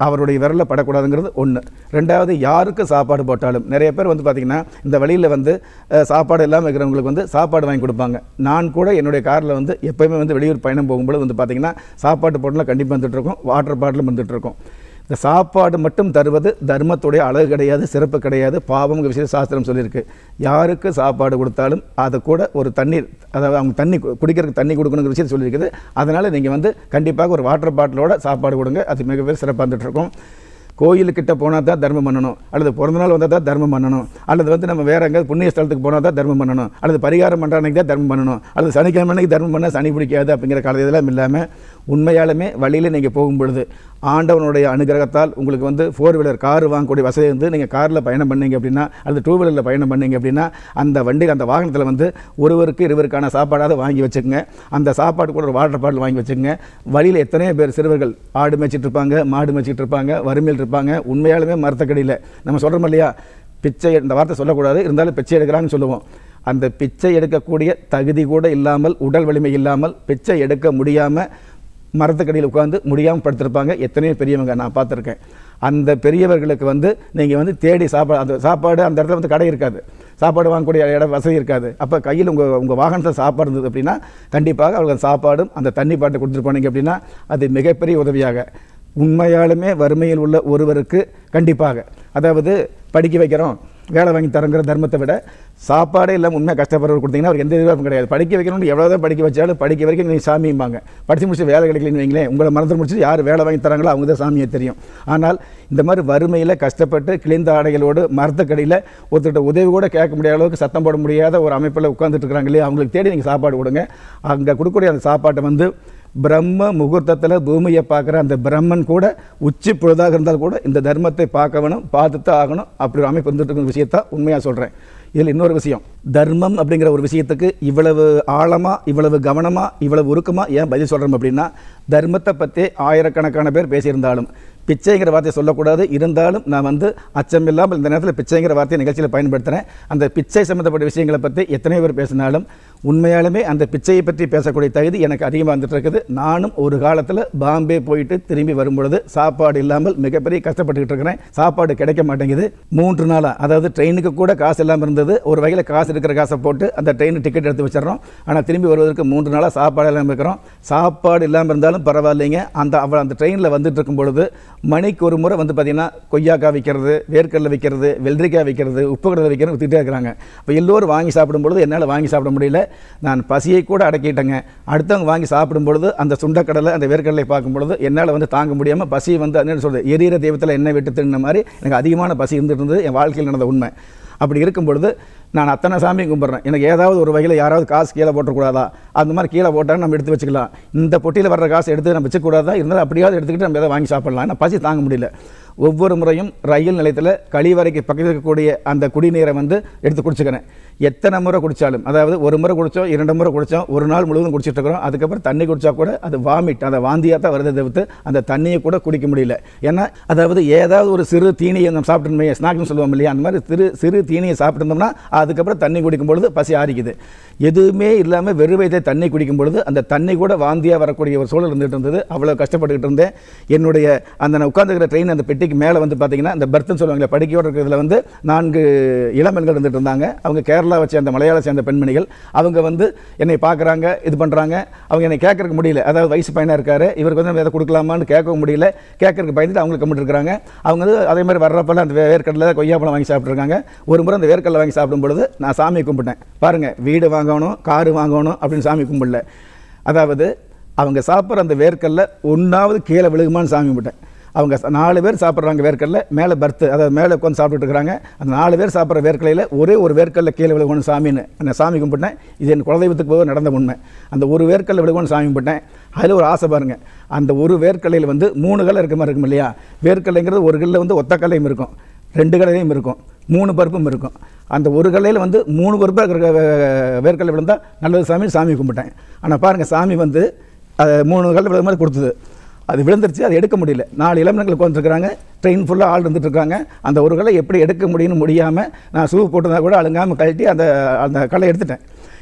அவருடைய விரலில் படக்கூடாதுங்கிறது ஒன்று ரெண்டாவது யாருக்கு சாப்பாடு போட்டாலும் நிறைய பேர் வந்து பார்த்திங்கன்னா இந்த வழியில் வந்து அஹ், சாப்பாடு இல்லாமல் இருக்கிறவங்களுக்கு வந்து சாப்பாடு வாங்கி கொடுப்பாங்க நான் கூட என்னுடைய காரில் வந்து எப்போயுமே வந்து வெளியூர் பயணம் போகும்போது வந்து பார்த்திங்கன்னா சாப்பாட்டு பொருளாக கண்டிப்பாக வந்துட்டு இருக்கும் வாட்டர் பாட்டிலும் வந்துட்டு இருக்கும் இந்த சாப்பாடு மட்டும் தருவது தர்மத்துடைய அழகு கிடையாது சிறப்பு கிடையாது பாவம் விஷயம் சாஸ்திரம் சொல்லியிருக்கு யாருக்கு சாப்பாடு கொடுத்தாலும் அதை கூட ஒரு தண்ணீர் அதாவது அவங்க தண்ணி கு- குடிக்கிறதுக்கு தண்ணி கொடுக்கணுங்கிற விஷயம் சொல்லியிருக்குது அதனால் நீங்கள் வந்து கண்டிப்பாக ஒரு வாட்டர் பாட்டிலோட சாப்பாடு கொடுங்க அது மிகப்பெரிய சிறப்பாக வந்துட்டு இருக்கும் கோயிலுக்கிட்ட போனால் தான் தர்மம் பண்ணணும் அல்லது பிறந்த நாள் வந்தால் தான் தர்மம் பண்ணணும் அல்லது வந்து நம்ம வேற எங்கேயாவது புண்ணிய ஸ்தலத்துக்கு போனால் தான் தர்மம் பண்ணணும் அல்லது பரிகாரம் பண்ணுற அன்னைக்கு தான் தர்மம் பண்ணணும் அல்லது சனிக்கிழமை அன்னைக்கு தர்மம் பண்ணால் சனி பிடிக்காது அப்படிங்கிற கால இதெல்லாம் இல்லாமல் உண்மையாலுமே வழியில் நீங்கள் போகும் பொழுது ஆண்டவனுடைய அனுகிரகத்தால் உங்களுக்கு வந்து ஃபோர் வீலர் கார் வாங்கக்கூடிய வசதி வந்து நீங்கள் காரில் பயணம் பண்ணீங்க அப்படின்னா அல்லது டூ வீலரில் பயணம் பண்ணீங்க அப்படின்னா அந்த வண்டி அந்த வாகனத்தில் வந்து ஒருவருக்கு இருவருக்கான சாப்பாடாவது வாங்கி வச்சுக்கோங்க அந்த சாப்பாடு கூட ஒரு வாட்டர் பாட்டில் வாங்கி வச்சுக்கோங்க வழியில் எத்தனையோ பேர் சிறுவர்கள் ஆடு மேய்ச்சிட்டு இருப்பாங்க மாடு மேய்ச்சிட்டு இருப்பாங்க வறுமையில் இருப்பாங்க உண்மையாலுமே மரத்தக்கடியில் நம்ம சொல்கிறோம் இல்லையா பிச்சை இந்த வார்த்தை சொல்லக்கூடாது இருந்தாலும் பிச்சை எடுக்கிறாங்கன்னு சொல்லுவோம் அந்த பிச்சை எடுக்கக்கூடிய தகுதி கூட இல்லாமல் உடல் வலிமை இல்லாமல் பிச்சை எடுக்க முடியாமல் மரத்துக்கடியில் உட்காந்து முடியாமல் படுத்திருப்பாங்க எத்தனையோ பெரியவங்க நான் பார்த்துருக்கேன் அந்த பெரியவர்களுக்கு வந்து நீங்கள் வந்து தேடி சாப்பாடு அந்த சாப்பாடு அந்த இடத்துல வந்து கடை இருக்காது சாப்பாடு வாங்கக்கூடிய இடம் வசதி இருக்காது அப்போ கையில் உங்கள் உங்கள் வாகனத்தில் சாப்பாடு இருந்தது அப்படின்னா கண்டிப்பாக அவர்கள் சாப்பாடும் அந்த தண்ணி பாட்டை கொடுத்துட்டு போனீங்க அப்படின்னா அது மிகப்பெரிய உதவியாக உண்மையாலுமே வறுமையில் உள்ள ஒருவருக்கு கண்டிப்பாக அதாவது படிக்க வைக்கிறோம் வேலை வாங்கி தரங்கிற தர்மத்தை விட சாப்பாடே இல்லாமல் உண்மையாக கஷ்டப்படுறவர் கொடுத்தீங்கன்னா அவருக்கு எந்த எதிர்பார்ப்பும் கிடையாது படிக்க வைக்கணும்னு எவ்வளோ தான் படிக்க வச்சாலும் படிக்க வரைக்கும் நீங்கள் சாமியும்பாங்க படித்து முடிச்சு வேலை கிடைக்கலன்னு வைங்களேன் உங்களை மறந்து முடிச்சு யார் வேலை வாங்கி தராங்களோ அவங்க தான் சாமியை தெரியும் ஆனால் இந்த மாதிரி வறுமையில் கஷ்டப்பட்டு கிழிந்த ஆடைகளோடு மரத்துக்கடியில் ஒருத்தர்கிட்ட உதவி கூட கேட்க முடியாத அளவுக்கு சத்தம் போட முடியாத ஒரு அமைப்பில் உட்காந்துட்டு இருக்கிறாங்க இல்லையா அவங்களுக்கு தேடி நீங்கள் சாப்பாடு கொடுங்க அங்கே கொடுக்கக்கூடிய அந்த சாப்பாட்டை வந்து பிரம்ம முகூர்த்தத்தில் பூமியை பார்க்குற அந்த பிரம்மன் கூட உச்சி பொழுதாக இருந்தால் கூட இந்த தர்மத்தை பார்க்க வேணும் பார்த்து தான் ஆகணும் அப்படி ஒரு அமைப்பு இருந்துட்டு இருக்கிற விஷயத்த உண்மையாக சொல்கிறேன் இதில் இன்னொரு விஷயம் தர்மம் அப்படிங்கிற ஒரு விஷயத்துக்கு இவ்வளவு ஆழமாக இவ்வளவு கவனமாக இவ்வளவு உருக்கமாக ஏன் பதில் சொல்கிறோம் அப்படின்னா தர்மத்தை பற்றி ஆயிரக்கணக்கான பேர் பேசியிருந்தாலும் பிச்சைங்கிற வார்த்தையை சொல்லக்கூடாது இருந்தாலும் நான் வந்து அச்சம் இல்லாமல் இந்த நேரத்தில் பிச்சைங்கிற வார்த்தையை நிகழ்ச்சியில் பயன்படுத்துகிறேன் அந்த பிச்சை சம்மந்தப்பட்ட விஷயங்களை பற்றி எத்தனை பேர் பேசினாலும் உண்மையாலுமே அந்த பிச்சையை பற்றி பேசக்கூடிய தகுதி எனக்கு அதிகமாக வந்துட்டு இருக்குது நானும் ஒரு காலத்தில் பாம்பே போயிட்டு திரும்பி வரும்பொழுது சாப்பாடு இல்லாமல் மிகப்பெரிய கஷ்டப்பட்டுக்கிட்டு இருக்கிறேன் சாப்பாடு கிடைக்க மாட்டேங்குது மூன்று நாளாக அதாவது ட்ரெயினுக்கு கூட காசு இல்லாமல் இருந்தது ஒரு வகையில் காசு இருக்கிற காசை போட்டு அந்த ட்ரெயின் டிக்கெட் எடுத்து வச்சிடறோம் ஆனால் திரும்பி வருவதற்கு மூன்று நாளாக சாப்பாடு இல்லாமல் இருக்கிறோம் சாப்பாடு இல்லாமல் இருந்தாலும் பரவாயில்லைங்க அந்த அவள் அந்த ட்ரெயினில் வந்துட்டு இருக்கும் பொழுது மணிக்கு ஒரு முறை வந்து பார்த்தீங்கன்னா கொய்யாக்காய் விற்கிறது வேர்க்கடலை விற்கிறது வெள்ளரிக்காய் விற்கிறது உப்பு கடலை விற்கிறது வித்துட்டே இருக்கிறாங்க அப்போ எல்லோரும் வாங்கி சாப்பிடும் பொழுது என்னால் வாங்கி சாப்பிட முடியல நான் பசியை கூட அடக்கிட்டேங்க அடுத்தவங்க வாங்கி சாப்பிடும் பொழுது அந்த சுண்டக்கடலை அந்த வேர்க்கடலை பார்க்கும் பொழுது என்னால் வந்து தாங்க முடியாமல் பசி வந்து என்ன சொல்றது எரியிற தெய்வத்தில் எண்ணெய் விட்டு தின்ன மாதிரி எனக்கு அதிகமான பசி இருந்துட்டு இருந்தது என் வாழ்க்கையில் நடந்த உண்மை அப்படி இருக்கும் பொழுது நான் அத்தனை சாமியும் கும்பிட்றேன் எனக்கு ஏதாவது ஒரு வகையில் யாராவது காசு கீழே போட்டக்கூடாதா அந்த மாதிரி கீழே போட்டால் நம்ம எடுத்து வச்சுக்கலாம் இந்த பொட்டியில் வர்ற காசு எடுத்து நம்ம வச்சுக்கூடாதா இருந்தாலும் அப்படியாவது எடுத்துக்கிட்டு நம்ம எதாவது வாங்கி சாப்பிடலாம் ஆனால் பசி தாங்க முடியல ஒவ்வொரு முறையும் ரயில் நிலையத்தில் கழிவறைக்கு பக்கத்தில் இருக்கக்கூடிய அந்த குடிநீரை வந்து எடுத்து குடிச்சுக்கிறேன் எத்தனை முறை குடித்தாலும் அதாவது ஒரு முறை குடித்தோம் இரண்டு முறை குடித்தோம் ஒரு நாள் முழுவதும் குடிச்சிட்டு இருக்கிறோம் அதுக்கப்புறம் தண்ணி குடிச்சா கூட அது வாமிட் அதை வாந்தியாக தான் வருதை தவிர்த்து அந்த தண்ணியை கூட குடிக்க முடியல ஏன்னா அதாவது ஏதாவது ஒரு சிறு தீனியை நம்ம சாப்பிட்டு ஸ்நாக்னு சொல்லுவோம் இல்லையா அந்த மாதிரி சிறு சிறு தீனியை சாப்பிட்டுருந்தோம்னா அதுக்கப்புறம் தண்ணி குடிக்கும் பொழுது பசி ஆறிக்குது எதுவுமே இல்லாமல் வெறும் வயதை தண்ணி குடிக்கும் பொழுது அந்த தண்ணி கூட வாந்தியாக வரக்கூடிய ஒரு சூழல் இருந்துகிட்டு இருந்தது அவ்வளோ கஷ்டப்பட்டுக்கிட்டு இருந்தேன் என்னுடைய அந்த நான் உட்காந்துக்கிற ட்ரெயின் அந்த பெட்டிக்கு மேலே வந்து பார்த்தீங்கன்னா அந்த பர்த்னு சொல்லுவாங்களே படிக்கையோடு இருக்கிறதுல வந்து நான்கு இளம்பெண்கள் இருந்துட்டு இருந்தாங்க அவங்க கேரளாவை சேர்ந்த மலையாள சேர்ந்த பெண்மணிகள் அவங்க வந்து என்னை பார்க்குறாங்க இது பண்ணுறாங்க அவங்க என்னை கேட்கறதுக்கு முடியல அதாவது வயசு பையனாக இருக்காரு இவருக்கு வந்து நம்ம எதை கொடுக்கலாமான்னு கேட்கவும் முடியல கேட்கறதுக்கு பயந்துட்டு அவங்களுக்கு கம்மிட்டு இருக்காங்க அவங்க வந்து அதே மாதிரி வர்றப்பெல்லாம் அந்த வேர்க்கடலை கொய்யாப்பழம் வாங்கி சாப்பிட்ருக்காங்க ஒரு முறை அந்த வேர்க்கடலை வாங்கி சாப்பிடும் பொழுது நான் சாமி கும்பிட்டேன் பாருங்கள் வீடு வாங்கணும் காரு வாங்கணும் அப்படின்னு சாமி கும்பிடல அதாவது அவங்க சாப்பிட்ற அந்த வேர்க்கல்ல ஒன்றாவது கீழே விழுகுமான்னு சாமி கும்பிட்டேன் அவங்க ச- நாலு பேர் சாப்பிட்றாங்க வேர்க்கல்ல மேலே பர்த்து அதாவது மேலே உட்காந்து சாப்பிட்டுட்டு இருக்கிறாங்க அந்த நாலு பேர் சாப்பிட்ற வேர்க்கலையில் ஒரே ஒரு வேர்க்கல்ல கீழே விழுகணும் சாமின்னு நான் சாமி கும்பிட்டேன் இது என் குலதெய்வத்துக்கு போக நடந்த உண்மை அந்த ஒரு வேர்க்கல்ல விழுகணும் சாமி கும்பிட்டேன் அதில் ஒரு ஆசை பாருங்க அந்த ஒரு வேர்க்கல்லையில் வந்து மூணு கல்லை இருக்க மாதிரி இருக்கும் இல்லையா வேர்க்கல்லைங்கிறது ஒரு கல்லில் வந்து ஒத்த கல்லையும் இருக்கும் ரெண்டு கல்லையும் இருக்கும் மூணு பருப்பும் இருக்கும் அந்த ஒரு கல்லையில் வந்து மூணு பருப்பாக இருக்கிற வே- வேர்க்கல்லை விழுந்தால் நல்லது சாமி சாமி கும்பிட்டேன் ஆனால் பாருங்கள் சாமி வந்து அது மூணு கல்லை விழுந்த மாதிரி கொடுத்தது அது விழுந்துருச்சு அதை எடுக்க முடியல நாலு இளம்பெண்கள் உட்காந்துருக்காங்க ட்ரெயின் ஃபுல்லாக ஆள் இருந்துட்டு இருக்காங்க அந்த ஒரு கல்லை எப்படி எடுக்க முடியும்னு முடியாமல் நான் ஷூ போட்டிருந்தா கூட அழுங்காமல் கழட்டி அந்த அந்த கல்லை எடுத்துட்டேன்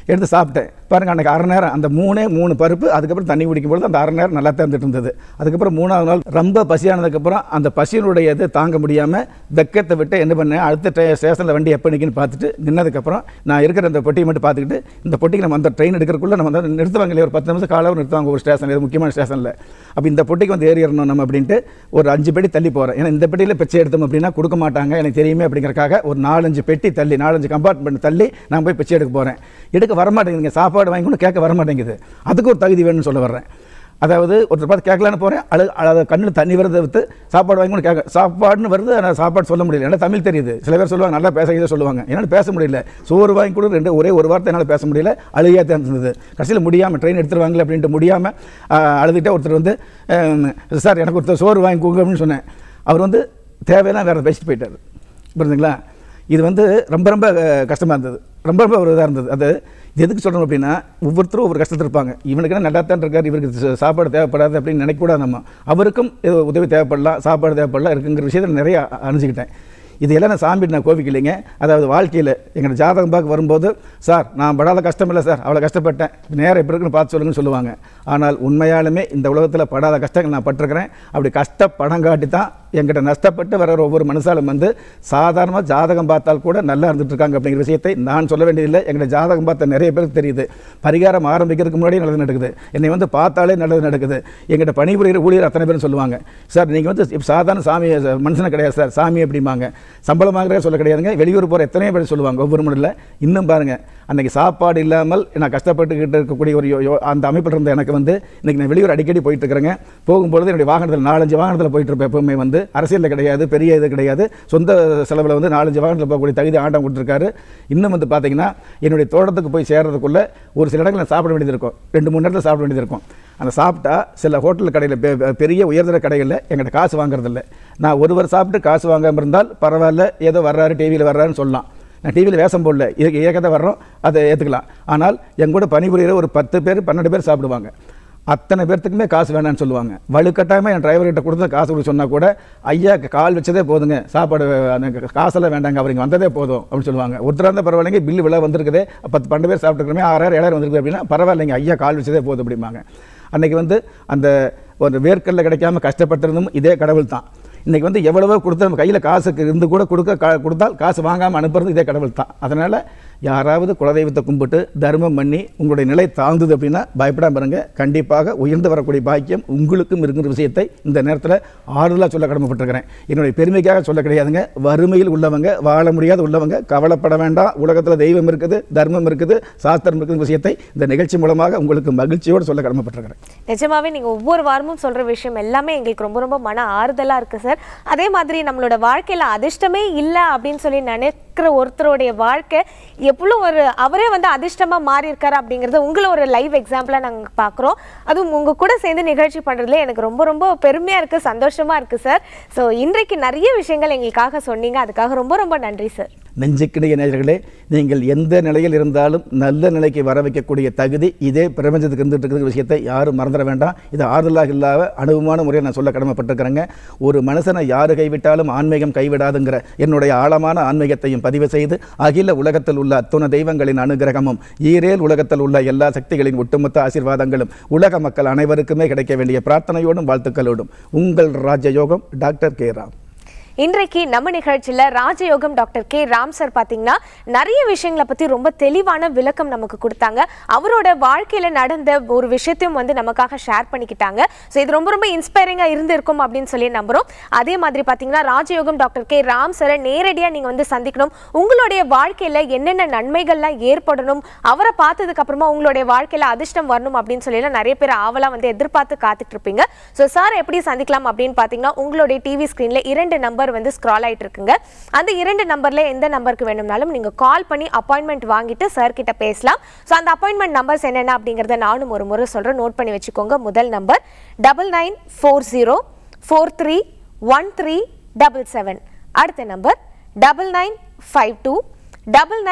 எடுத்து சாப்பிட்டேன் பாருங்க அன்றைக்கி அரை நேரம் அந்த மூணே மூணு பருப்பு அதுக்கப்புறம் தண்ணி குடிக்கும் பொழுது அந்த அரை நேரம் நல்லா தந்துட்டு இருந்தது அதுக்கப்புறம் மூணாவது நாள் ரொம்ப பசியானதுக்கப்புறம் அந்த பசியினுடைய இது தாங்க முடியாமல் வெக்கத்தை விட்டு என்ன பண்ணேன் அடுத்த ட்ரெ ஸ்டேஷனில் வண்டி எப்போ நிற்குன்னு பார்த்துட்டு நின்னதுக்கப்புறம் நான் இருக்கிற அந்த பொட்டியை மட்டும் பார்த்துக்கிட்டு இந்த பொட்டிக்கு நம்ம அந்த ட்ரெயின் எடுக்கிறக்குள்ள நம்ம வந்து நிறுத்துவாங்க இல்லையா ஒரு பத்து நிமிஷம் காலாவும் நிறுத்துவாங்க ஒரு ஸ்டேஷன் ஏதோ முக்கியமான ஸ்டேஷனில் அப்போ இந்த பொட்டிக்கு வந்து ஏறிடணும் நம்ம அப்படின்ட்டு ஒரு அஞ்சு பெட்டி தள்ளி போகிறேன் ஏன்னா இந்த பெட்டியில் பிச்சை எடுத்தோம் அப்படின்னா கொடுக்க மாட்டாங்க எனக்கு தெரியுமே அப்படிங்கறக்காக ஒரு நாலஞ்சு பெட்டி தள்ளி நாலஞ்சு கம்பார்ட்மெண்ட் தள்ளி நான் போய் பிச்சை எடுக்க போகிறேன் எடுக்க வரமாட்டேங்குதுங்க சாப்பாடு வாங்கி கூட கேட்க வரமாட்டேங்குது அதுக்கு ஒரு தகுதி வேணும்னு சொல்ல வர்றேன் அதாவது ஒருத்தர் பார்த்து கேட்கலான்னு போகிறேன் அழு அதாவது கண்ணில் தண்ணி வரதை விட்டு சாப்பாடு வாங்கி கூட கேட்க சாப்பாடுன்னு வருது ஆனால் சாப்பாடு சொல்ல முடியல ஏன்னா தமிழ் தெரியுது சில பேர் சொல்லுவாங்க நல்லா பேச சொல்லுவாங்க என்னால் பேச முடியல சோறு வாங்கி கூட ரெண்டு ஒரே ஒரு வார்த்தை என்னால் பேச முடியல அழுகையாக தான் இருந்தது கடைசியில் முடியாமல் ட்ரெயின் எடுத்துருவாங்களே அப்படின்ட்டு முடியாமல் அழுதுகிட்டே ஒருத்தர் வந்து அஹ், சார் எனக்கு ஒருத்தர் சோறு வாங்கி கொடுங்க அப்படின்னு சொன்னேன் அவர் வந்து தேவையெல்லாம் வேறு பேசிட்டு போயிட்டார் புரிஞ்சுங்களா இது வந்து ரொம்ப ரொம்ப கஷ்டமாக இருந்தது ரொம்ப ரொம்ப ஒரு இதாக இருந்தது அது இது எதுக்கு சொல்கிறோம் அப்படின்னா ஒவ்வொருத்தரும் ஒவ்வொரு கஷ்டத்தில் இருப்பாங்க இவனுக்கு நல்லா தான் இருக்கார் இவருக்கு சா- சாப்பாடு தேவைப்படாது அப்படின்னு நினைக்கக்கூடாது நம்ம அவருக்கும் ஏதோ உதவி தேவைப்படலாம் சாப்பாடு தேவைப்படலாம் இருக்குங்கிற விஷயத்தில் நிறைய அறிஞ்சிக்கிட்டேன் இதையெல்லாம் நான் சாமி நான் கோபிக்கலைங்க அதாவது வாழ்க்கையில் எங்களோட ஜாதகம் பார்க்க வரும்போது சார் நான் படாத கஷ்டம் இல்லை சார் அவ்வளோ கஷ்டப்பட்டேன் நேரம் எப்படி இருக்குன்னு பார்த்து சொல்லுங்கன்னு சொல்லுவாங்க ஆனால் உண்மையாலுமே இந்த உலகத்தில் படாத கஷ்டங்கள் நான் பட்டிருக்கிறேன் அப்படி கஷ்டப்படம் காட்டி தான் என்கிட்ட நஷ்டப்பட்டு வர ஒவ்வொரு மனுஷாலும் வந்து சாதாரணமாக ஜாதகம் பார்த்தால் கூட நல்லா இருந்துட்டு இருக்காங்க அப்படிங்கிற விஷயத்தை நான் சொல்ல வேண்டியதில்லை எங்களை ஜாதகம் பார்த்த நிறைய பேருக்கு தெரியுது பரிகாரம் ஆரம்பிக்கிறதுக்கு முன்னாடியே நல்லது நடக்குது என்னை வந்து பார்த்தாலே நல்லது நடக்குது எங்கிட்ட பணிபுரிகிற ஊழியர் அத்தனை பேரும் சொல்லுவாங்க சார் நீங்கள் வந்து இப்ப சாதாரண சாமி மனுஷனை கிடையாது சார் சாமி அப்படிம்பாங்க சம்பளம் வாங்குறதே சொல்ல கிடையாதுங்க வெளியூர் போகிற எத்தனையோ பேர் சொல்லுவாங்க ஒவ்வொரு முறையில் இன்னும் பாருங்க அன்னைக்கு சாப்பாடு இல்லாமல் நான் கஷ்டப்பட்டுக்கிட்டு இருக்கக்கூடிய ஒரு யோ- யோ- அந்த அமைப்பில் இருந்த எனக்கு வந்து இன்னைக்கு நான் வெளியூர் அடிக்கடி போயிட்டு இருக்கிறேங்க போகும்பொழுது என்னுடைய வாகனத்தில் நாலஞ்சு வாகனத்தில் போயிட்டு இருப்பேன் எப்பவுமே வந்து அரசியலில் கிடையாது பெரிய இது கிடையாது சொந்த செலவில் வந்து நாலஞ்சு வாகனத்தில் போகக்கூடிய தகுதி ஆண்டம் கொடுத்துருக்காரு இன்னும் வந்து பார்த்தீங்கன்னா என்னுடைய தோட்டத்துக்கு போய் சேர்றதுக்குள்ள ஒரு சில இடங்களில் நான் சாப்பிட வேண்டியது இருக்கும் ரெண்டு மூணு நேரத்தில் சாப்பிட வேண்டியது இருக்கும் அந்த சாப்பிட்டா சில ஹோட்டல் கடையில் பெ- பெரிய உயர்தர கடைகளில் எங்கிட்ட காசு வாங்குறதில்ல நான் ஒருவர் சாப்பிட்டு காசு வாங்காமல் இருந்தால் பரவாயில்ல ஏதோ வர்றாரு டிவியில் வர்றாருன்னு சொல்லலாம் நான் டிவியில் வேஷம் போடல இதுக்கு ஏகத்தை வர்றோம் அதை ஏற்றுக்கலாம் ஆனால் என் கூட பணிபுரியிற ஒரு பத்து பேர் பன்னெண்டு பேர் சாப்பிடுவாங்க அத்தனை பேர்த்துக்குமே காசு வேணாம்னு சொல்லுவாங்க வலுக்கட்டாயமாக என் டிரைவர்கிட்ட கொடுத்து காசு கொடுக்க சொன்னால் கூட ஐயா கால் வச்சதே போதுங்க சாப்பாடு அந்த காசெல்லாம் வேண்டாங்க அவர் இங்கே வந்ததே போதும் அப்படின்னு சொல்லுவாங்க ஒருத்தராக இருந்தால் பரவாயில்லைங்க பில்லு விலை வந்திருக்குது பத்து பன்னெண்டு பேர் சாப்பிட்டுருக்கோமே ஆறாயிரம் ஏழாயிரம் வந்திருக்கு அப்படின்னா பரவாயில்லைங்க ஐயா கால் வச்சதே போதும் அப்படிம்பாங்க அன்னைக்கு வந்து அந்த ஒரு வேர்க்கல்ல கிடைக்காம கஷ்டப்பட்டிருந்தும் இதே கடவுள் தான் இன்னைக்கு வந்து எவ்வளவோ கொடுத்து நம்ம கையில் காசுக்கு இருந்து கூட கொடுக்க கா- கொடுத்தால் காசு வாங்காமல் அனுப்புறது இதே கடவுள் தான் அதனால் யாராவது குலதெய்வத்தை கும்பிட்டு தர்மம் பண்ணி உங்களுடைய நிலை தாழ்ந்தது அப்படின்னா பயப்படாம பாருங்க கண்டிப்பாக உயர்ந்து வரக்கூடிய பாக்கியம் உங்களுக்கும் இருக்கிற விஷயத்தை இந்த நேரத்தில் ஆறுதலாக சொல்ல கடமைப்பட்டிருக்கிறேன் என்னுடைய பெருமைக்காக சொல்ல கிடையாதுங்க வறுமையில் உள்ளவங்க வாழ முடியாத உள்ளவங்க கவலைப்பட வேண்டாம் உலகத்தில் தெய்வம் இருக்குது தர்மம் இருக்குது சாஸ்திரம் இருக்குது விஷயத்தை இந்த நிகழ்ச்சி மூலமாக உங்களுக்கு மகிழ்ச்சியோடு சொல்ல கடமைப்பட்டிருக்கிறேன் நிஜமாவே நீங்க ஒவ்வொரு வாரமும் சொல்ற விஷயம் எல்லாமே எங்களுக்கு ரொம்ப ரொம்ப மன ஆறுதலா இருக்கு சார் அதே மாதிரி நம்மளோட வாழ்க்கையில அதிர்ஷ்டமே இல்ல அப்படின்னு சொல்லி நினைக்கிற ஒருத்தருடைய வாழ்க்கை எவ்வளோ ஒரு அவரே வந்து அதிர்ஷ்டமா மாறி இருக்காரு அப்படிங்கறது உங்களை ஒரு லைவ் எக்ஸாம்பிளா நாங்க பாக்குறோம் அதுவும் உங்க கூட சேர்ந்து நிகழ்ச்சி பண்றதுல எனக்கு ரொம்ப ரொம்ப பெருமையா இருக்கு சந்தோஷமா இருக்கு சார் ஸோ இன்றைக்கு நிறைய விஷயங்கள் எங்களுக்காக சொன்னீங்க அதுக்காக ரொம்ப ரொம்ப நன்றி சார் நெஞ்சுக்கிணைய நேயர்களே நீங்கள் எந்த நிலையில் இருந்தாலும் நல்ல நிலைக்கு வர வைக்கக்கூடிய தகுதி இதே பிரபஞ்சத்துக்கு இருந்துட்டு இருக்கிற விஷயத்தை யாரும் மறந்துட வேண்டாம் இது ஆறுதலாக இல்லாத அனுபவமான முறையில் நான் சொல்ல கடமைப்பட்டிருக்கிறேங்க ஒரு மனுஷனை யாரு கைவிட்டாலும் ஆன்மீகம் கைவிடாதுங்கிற என்னுடைய ஆழமான ஆன்மீகத்தையும் பதிவு செய்து அகில உலகத்தில் உள்ள அத்துண தெய்வங்களின் அனுகிரகமும் ஈரேல் உலகத்தில் உள்ள எல்லா சக்திகளின் ஒட்டுமொத்த ஆசீர்வாதங்களும் உலக மக்கள் அனைவருக்குமே கிடைக்க வேண்டிய பிரார்த்தனையோடும் வாழ்த்துக்களோடும் உங்கள் ராஜயோகம் டாக்டர் கே ராம் இன்றைக்கு நம்ம நிகழ்ச்சியில ராஜயோகம் டாக்டர் கே ராம் சார் பாத்தீங்கன்னா நிறைய விஷயங்களை பத்தி ரொம்ப தெளிவான விளக்கம் நமக்கு கொடுத்தாங்க அவரோட வாழ்க்கையில நடந்த ஒரு விஷயத்தையும் வந்து நமக்காக ஷேர் பண்ணிக்கிட்டாங்க ஸோ இது ரொம்ப ரொம்ப இன்ஸ்பைரிங்கா இருந்திருக்கும் அப்படின்னு சொல்லி நம்புறோம் அதே மாதிரி பாத்தீங்கன்னா ராஜயோகம் டாக்டர் கே ராம் சாரை நேரடியா நீங்க வந்து சந்திக்கணும் உங்களுடைய வாழ்க்கையில என்னென்ன நன்மைகள்லாம் ஏற்படணும் அவரை பார்த்ததுக்கு அப்புறமா உங்களுடைய வாழ்க்கையில அதிர்ஷ்டம் வரணும் அப்படின்னு சொல்லி எல்லாம் நிறைய பேர் ஆவலா வந்து எதிர்பார்த்து காத்துட்டு இருப்பீங்க ஸோ சார் எப்படி சந்திக்கலாம் அப்படின்னு பாத்தீங்கன்னா உங்களுடைய டிவி ஸ்கிரீன்ல இரண்டு நம்பர் வந்து ஸ்க்ரால் ஆயிட்டு இருக்குங்க அந்த இரண்டு நம்பர்ல எந்த நம்பருக்கு வேணும்னாலும் நீங்க கால் பண்ணி அப்பாயின்மெண்ட் வாங்கிட்டு சார் கிட்ட பேசலாம் ஸோ அந்த அப்பாயின்மெண்ட் நம்பர்ஸ் என்னென்ன அப்படிங்கறத நானும் ஒரு முறை சொல்றேன் நோட் பண்ணி வச்சுக்கோங்க முதல் number double nine four zero four three one three double seven அடுத்த number double nine five two double nine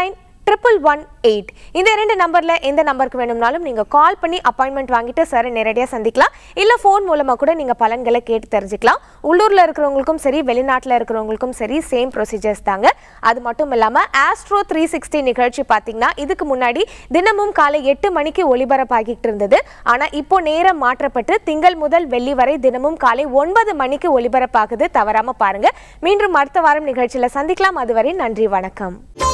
triple one eight இந்த இரண்டு நம்பர்ல எந்த நம்பருக்கு வேணும்னாலும் நீங்க கால் பண்ணி அப்பாயின்மெண்ட் வாங்கிட்டு சார் நேரடியாக சந்திக்கலாம் இல்ல ஃபோன் மூலமா கூட நீங்க பலன்களை கேட்டு தெரிஞ்சுக்கலாம் உள்ளூர்ல இருக்கிறவங்களுக்கும் சரி வெளிநாட்டுல இருக்கிறவங்களுக்கும் சரி சேம் ப்ரொசீஜர்ஸ் தாங்க அது மட்டும் இல்லாம ஆஸ்ட்ரோ த்ரீ சிக்ஸ்டி நிகழ்ச்சி பார்த்தீங்கன்னா இதுக்கு முன்னாடி தினமும் காலை எட்டு மணிக்கு ஒளிபரப்பாகிட்டு இருந்தது ஆனா இப்போ நேரம் மாற்றப்பட்டு திங்கள் முதல் வெள்ளி வரை தினமும் காலை ஒன்பது மணிக்கு ஒளிபரப்பாகுது தவறாம பாருங்க மீண்டும் அடுத்த வாரம் நிகழ்ச்சியில சந்திக்கலாம் அதுவரை நன்றி வணக்கம்